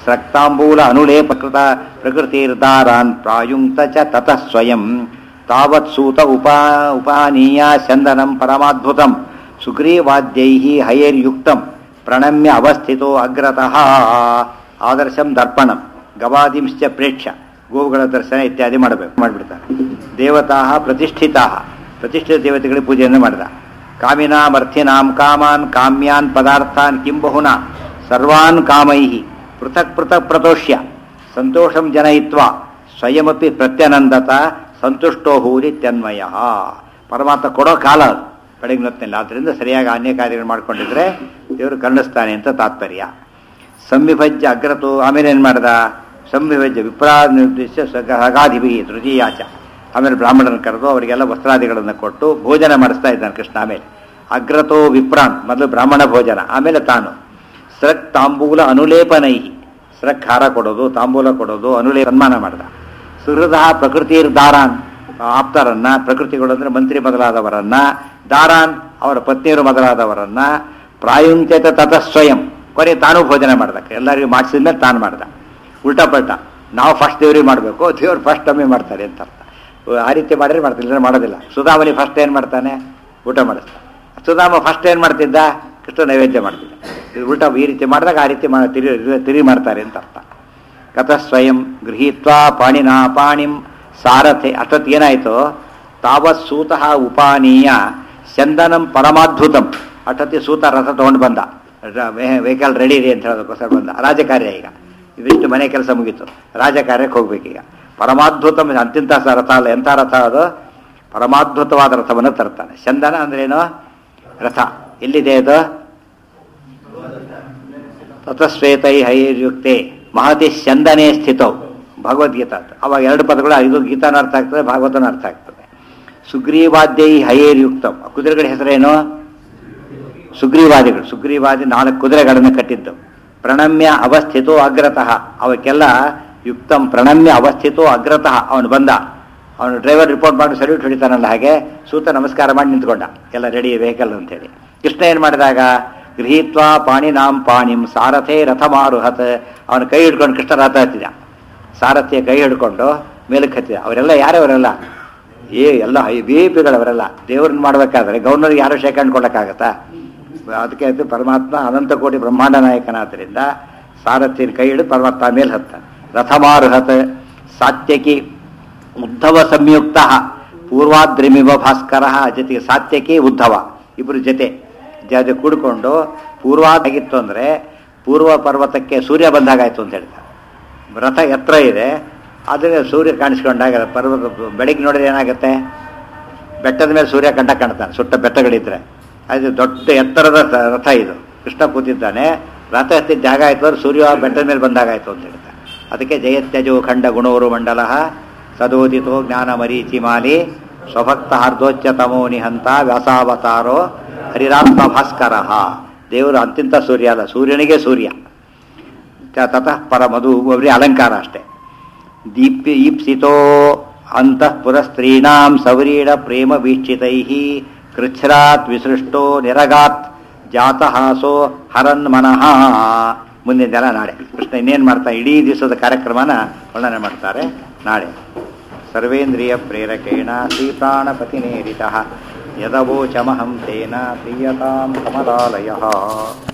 ಸ್ರಕ್ತಾಂಬೂಲ ಅನುಲೇಪಕೃತ ಪ್ರಕೃತಿರ್ದಾರಾನ್ ಪ್ರಾಯುಂಕ್ತ ಚ ತತಃ ಸ್ವಯಂ ತಾವತ್ ಸೂತ ಉಪಾ ಉಪಾನೀಯ ಚಂದನಂ ಪರಮಾದ್ಭುತಂ ಸುಗ್ರೀವಾದ್ಯೈ ಹಯೈರ್ಯುಕ್ತಂ ಪ್ರಣಮ್ಯ ಅವಸ್ಥಿತೋ ಅಗ್ರತಃ ಆದರ್ಶಂ ದರ್ಪಣಂ ಗವಾದಿಂಶ್ಚ ಪ್ರೇಕ್ಷ ಗೋವುಗಳ ದರ್ಶನ ಇತ್ಯಾದಿ ಮಾಡಬೇಕು ಮಾಡಿಬಿಡ್ತಾರೆ ದೇವತಾ ಪ್ರತಿಷ್ಠಿತಾ ಪ್ರತಿಷ್ಠಿತ ದೇವತೆಗಳಿಗೆ ಪೂಜೆಯನ್ನು ಮಾಡಿದ ಕಾಮಿನಾಮರ್ಥಿನಾಂ ಕಾಮಾನ್ ಕಾಮ್ಯಾನ್ ಪದಾರ್ಥಾನ್ ಕಿಂ ಬಹುನ ಸರ್ವಾನ್ ಕಾಮೈ ಪೃಥಕ್ ಪೃಥಕ್ ಪ್ರತೋಷ್ಯ ಸಂತೋಷಂ ಜನಯಿತ್ವ ಸ್ವಯಮಪಿ ಪ್ರತ್ಯನಂದತ ಸಂತುಷ್ಟೋ ಹೂರಿತ್ಯನ್ವಯ ಪರಮಾತ್ಮ ಕೊಡೋ ಕಾಲ ಅದು ಬೆಳಗಿನ ಹೊತ್ತಿನಲ್ಲಿ ಆದ್ದರಿಂದ ಸರಿಯಾಗಿ ಅನ್ಯ ಕಾರ್ಯಗಳು ಮಾಡ್ಕೊಂಡಿದ್ರೆ ದೇವರು ಕರುಣಿಸ್ತಾನೆ ಅಂತ ತಾತ್ಪರ್ಯ ಸಂವಿಭಜ್ಯ ಅಗ್ರತು ಆಮೇಲೆ ಏನು ಮಾಡ್ದ ಸಂವಿಭಜ್ಯ ವಿಪ್ರಾ ನಿರ್ದಿಷ್ಟ ಸಗಾಧಿಭಿ ತೃತೀಯಾಚ ಆಮೇಲೆ ಬ್ರಾಹ್ಮಣರನ್ನು ಕರೆದು ಅವರಿಗೆಲ್ಲ ವಸ್ತ್ರಾದಿಗಳನ್ನು ಕೊಟ್ಟು ಭೋಜನ ಮಾಡಿಸ್ತಾ ಇದ್ದಾನೆ ಕೃಷ್ಣ ಆಮೇಲೆ ಅಗ್ರತೋ ವಿಪ್ರಾನ್ ಮೊದಲು ಬ್ರಾಹ್ಮಣ ಭೋಜನ ಆಮೇಲೆ ತಾನು ಸ್ರಕ್ ತಾಂಬೂಲ ಅನುಲೇಪನೈ ಸ್ರಕ್ ಹಾರ ಕೊಡೋದು ತಾಂಬೂಲ ಕೊಡೋದು ಅನುಲೇ ಸನ್ಮಾನ ಮಾಡ್ದ ಸುಹೃದ ಪ್ರಕೃತಿರ್ ದಾರಾನ್ ಆಪ್ತರನ್ನ ಪ್ರಕೃತಿಗಳು ಅಂದ್ರೆ ಮಂತ್ರಿ ಮೊದಲಾದವರನ್ನ ದಾರಾನ್ ಅವರ ಪತ್ನಿಯರು ಮೊದಲಾದವರನ್ನ ಪ್ರಾಯುಂತ್ಯತ ತತಃ ಸ್ವಯಂ ಕೊನೆ ತಾನು ಭೋಜನ ಮಾಡ್ದ ಎಲ್ಲರಿಗೂ ಮಾಡಿಸಿದ ಮೇಲೆ ತಾನು ಮಾಡ್ದ ಉಲ್ಟಾ ಪಲ್ಟಾ ನಾವು ಫಸ್ಟ್ ದೇವ್ರಿಗೆ ಮಾಡಬೇಕು ದೇವ್ರು ಫಸ್ಟ್ ಒಮ್ಮೆ ಮಾಡ್ತಾರೆ ಅಂತ ಅರ್ಥ ಆ ರೀತಿ ಮಾಡಿದ್ರೆ ಮಾಡ್ತಿಲ್ಲ ಇಲ್ಲಾಂದ್ರೆ ಮಾಡೋದಿಲ್ಲ ಸುಧಾಮನಿ ಫಸ್ಟ್ ಏನು ಮಾಡ್ತಾನೆ ಊಟ ಮಾಡಿಸ್ತಾನೆ ಸುಧಾಮ ಫಸ್ಟ್ ಏನು ಮಾಡ್ತಿದ್ದ ಕೃಷ್ಣ ನೈವೇದ್ಯ ಮಾಡ್ತಿದ್ದ ಇದು ಉಲ್ಟಾ ಈ ರೀತಿ ಮಾಡಿದಾಗ ಆ ರೀತಿ ಮಾ- ತಿರಿ ತಿರಿ ಮಾಡ್ತಾರೆ ಅಂತ ಅರ್ಥ ಕಥ ಸ್ವಯಂ ಗೃಹೀತ್ವಾ ಪಾಣಿನ ಪಾಣಿಂ ಸಾರಥೆ ಅಷ್ಟೊತ್ತು ಏನಾಯಿತು ತಾವತ್ ಸೂತಃ ಉಪಾನೀಯ ಚಂದನಂ ಪರಮಾದ್ಭುತಂ ಅಷ್ಟೊತ್ತಿ ಸೂತ ರಥ ತಗೊಂಡು ಬಂದ ವೆಹಿಕಲ್ ರೆಡಿ ಇದೆ ಅಂತ ಹೇಳೋದಕ್ಕೋಸ್ಕರ ಬಂದ ರಾಜಕಾರ್ಯ ಈಗ ಇದಿಷ್ಟು ಮನೆ ಕೆಲಸ ಮುಗೀತು ರಾಜಕಾರ್ಯಕ್ಕೆ ಹೋಗ್ಬೇಕೀಗ ಪರಮಾದ್ಭುತಂ ಅಂತಿಂತ ಸ ರಥ ಅಲ್ಲ ಎಂಥ ರಥ ಅದು ಪರಮಾದ್ಭುತವಾದ ರಥವನ್ನು ತರ್ತಾನೆ ಚಂದನ ಅಂದ್ರೇನು ರಥ ಎಲ್ಲಿದೆ ಅದು ತತಸ್ವೇತೈ ಹೈರ್ಯುಕ್ತೆ ಮಹತಿ ಚಂದನೆ ಸ್ಥಿತವು ಭಗವದ್ಗೀತಾ ಅಂತ. ಅವಾಗ ಎರಡು ಪದಗಳು ಇದು ಗೀತಾನ ಅರ್ಥ ಆಗ್ತದೆ ಭಾಗವತನ ಅರ್ಥ ಆಗ್ತದೆ ಸುಗ್ರೀವಾದ್ಯೈ ಹೈರ್ಯುಕ್ತಂ ಆ ಕುದುರೆಗಳ ಹೆಸರೇನು ಸುಗ್ರೀವಾದಿಗಳು ಸುಗ್ರೀವಾದಿ ನಾಲ್ಕು ಕುದುರೆಗಳನ್ನು ಕಟ್ಟಿದ್ದು ಪ್ರಣಮ್ಯ ಅವಸ್ಥಿತೋ ಅಗ್ರತಃ ಅವಕ್ಕೆಲ್ಲ ಯುಕ್ತಂ ಪ್ರಣಮ್ಯ ಅವಸ್ಥಿತೋ ಅಗ್ರತಃ ಅವನು ಬಂದ ಅವನು ಡ್ರೈವರ್ ರಿಪೋರ್ಟ್ ಮಾಡಿ ಸಲ್ಯೂಟ್ ಹೊಡಿತಾನಲ್ಲ ಹಾಗೆ ಸೂತ ನಮಸ್ಕಾರ ಮಾಡಿ ನಿಂತ್ಕೊಂಡ ಎಲ್ಲ ರೆಡಿ ವೆಹಿಕಲ್ ಅಂತೇಳಿ ಕೃಷ್ಣ ಏನು ಮಾಡಿದಾಗ ಗೃಹೀತ್ವಾ ಪಾಣಿನಾಂ ಪಾಣಿಂ ಸಾರಥೇ ರಥಮಾರುಹತ್ ಅವನ ಕೈ ಹಿಡ್ಕೊಂಡು ಕೃಷ್ಣ ರಥ ಹತ್ತಿದ ಸಾರಥಿಯ ಕೈ ಹಿಡ್ಕೊಂಡು ಮೇಲಕ್ಕೆ ಹತ್ತಿದ ಅವರೆಲ್ಲ ಯಾರವರೆಲ್ಲ ಏ ಎಲ್ಲ ವಿ ಐ ಪಿಗಳವರೆಲ್ಲ ದೇವ್ರನ್ನ ಮಾಡಬೇಕಾದ್ರೆ ಗವರ್ನರ್ಗೆ ಯಾರು ಶೇಕ್ ಕೊಡೋಕ್ಕಾಗತ್ತಾ ಅದಕ್ಕೆ ಅದು ಪರಮಾತ್ಮ ಅನಂತ ಕೋಟಿ ಬ್ರಹ್ಮಾಂಡ ನಾಯಕನಾದ್ದರಿಂದ ಸಾರಥಿಯ ಕೈ ಹಿಡಿದು ಪರಮಾತ್ಮ ಮೇಲೆ ಹತ್ತ ರಥಮಾರುಹತ್ ಸಾತ್ಯಕಿ ಉದ್ಧವ ಸಂಯುಕ್ತ ಪೂರ್ವಾದ್ರಿಮಿವ ಭಾಸ್ಕರ ಜೊತೆಗೆ ಸಾತ್ಯಕಿ ಉದ್ಧವ ಇಬ್ಬರು ಜೊತೆ ಜೊತೆ ಕೂಡಿಕೊಂಡು ಪೂರ್ವಾದಾಗಿತ್ತು ಅಂದರೆ ಪೂರ್ವ ಪರ್ವತಕ್ಕೆ ಸೂರ್ಯ ಬಂದಾಗಾಯ್ತು ಅಂತ ಹೇಳ್ತಾರೆ ರಥ ಎತ್ತರ ಇದೆ ಆದರೆ ಸೂರ್ಯ ಕಾಣಿಸ್ಕೊಂಡಾಗ ಪರ್ವತ ಬೆಳಿಗ್ಗೆ ನೋಡಿದ್ರೆ ಏನಾಗುತ್ತೆ ಬೆಟ್ಟದ ಮೇಲೆ ಸೂರ್ಯ ಕಂಡ ಕಾಣ್ತಾನೆ ಸುಟ್ಟ ಬೆಟ್ಟಗಳಿದ್ರೆ ಅದು ದೊಡ್ಡ ಎತ್ತರದ ಸ- ರಥ ಇದು ಕೃಷ್ಣ ಕೂತಿದ್ದಾನೆ ರಥ ಎತ್ತಿದ ಜಾಗ ಆಯ್ತು ಅಂದ್ರೆ ಸೂರ್ಯ ಬೆಟ್ಟದ ಮೇಲೆ ಬಂದಾಗಾಯ್ತು ಅಂತ ಹೇಳ್ತಾರೆ ಅದಕ್ಕೆ ಜಯತ್ಯಜೋ ಖಂಡ ಗುಣೋರು ಮಂಡಲ ಸದೋದಿತೋ ಜ್ಞಾನ ಮರೀಚಿ ಮಾಲಿ ಸ್ವಭಕ್ತ ಹಾರ್ದೋಚ್ಚ ತಮೋ ನಿಹಂತ ವ್ಯಾಸಾವತಾರೋ ಹರಿರಾತ್ಮ ಭಾಸ್ಕರ ದೇವರು ಅಂತಿಂತ ಸೂರ್ಯ ಅಲ್ಲ ಸೂರ್ಯನಿಗೆ ಸೂರ್ಯ ತ- ತತಃ ಪರಮದು ಅವರೇ ಅಲಂಕಾರ ಅಷ್ಟೇ ದೀಪ್ಯ ಈಪ್ಸಿತೋ ಅಂತಃಪುರ ಸ್ತ್ರೀಣಾಂ ಸವರೀಣ ಪ್ರೇಮ ವೀಕ್ಷಿತೈ ಕೃಚ್ಛ್ರಾತ್ ವಿಸೃಷ್ಟೋ ನಿರಗಾತ್ ಜಾತಹಾಸೋ ಹರನ್ ಮನಃ ಮುಂದಿನ ದಿನ ನಾಳೆ ಕೃಷ್ಣ ಇನ್ನೇನು ಮಾಡ್ತಾರೆ ಇಡೀ ದಿವಸದ ಕಾರ್ಯಕ್ರಮನ ವರ್ಣನೆ ಮಾಡ್ತಾರೆ ನಾಳೆ ಸರ್ವೇಂದ್ರಿಯ ಪ್ರೇರಕೇಣ ಶ್ರೀಪ್ರಾಣಪತಿನೇರಿತ ಯದವೋಚಮಹಂ ತೇನ ಪ್ರಿಯತಾಂ ಕಮಲಾಲಯ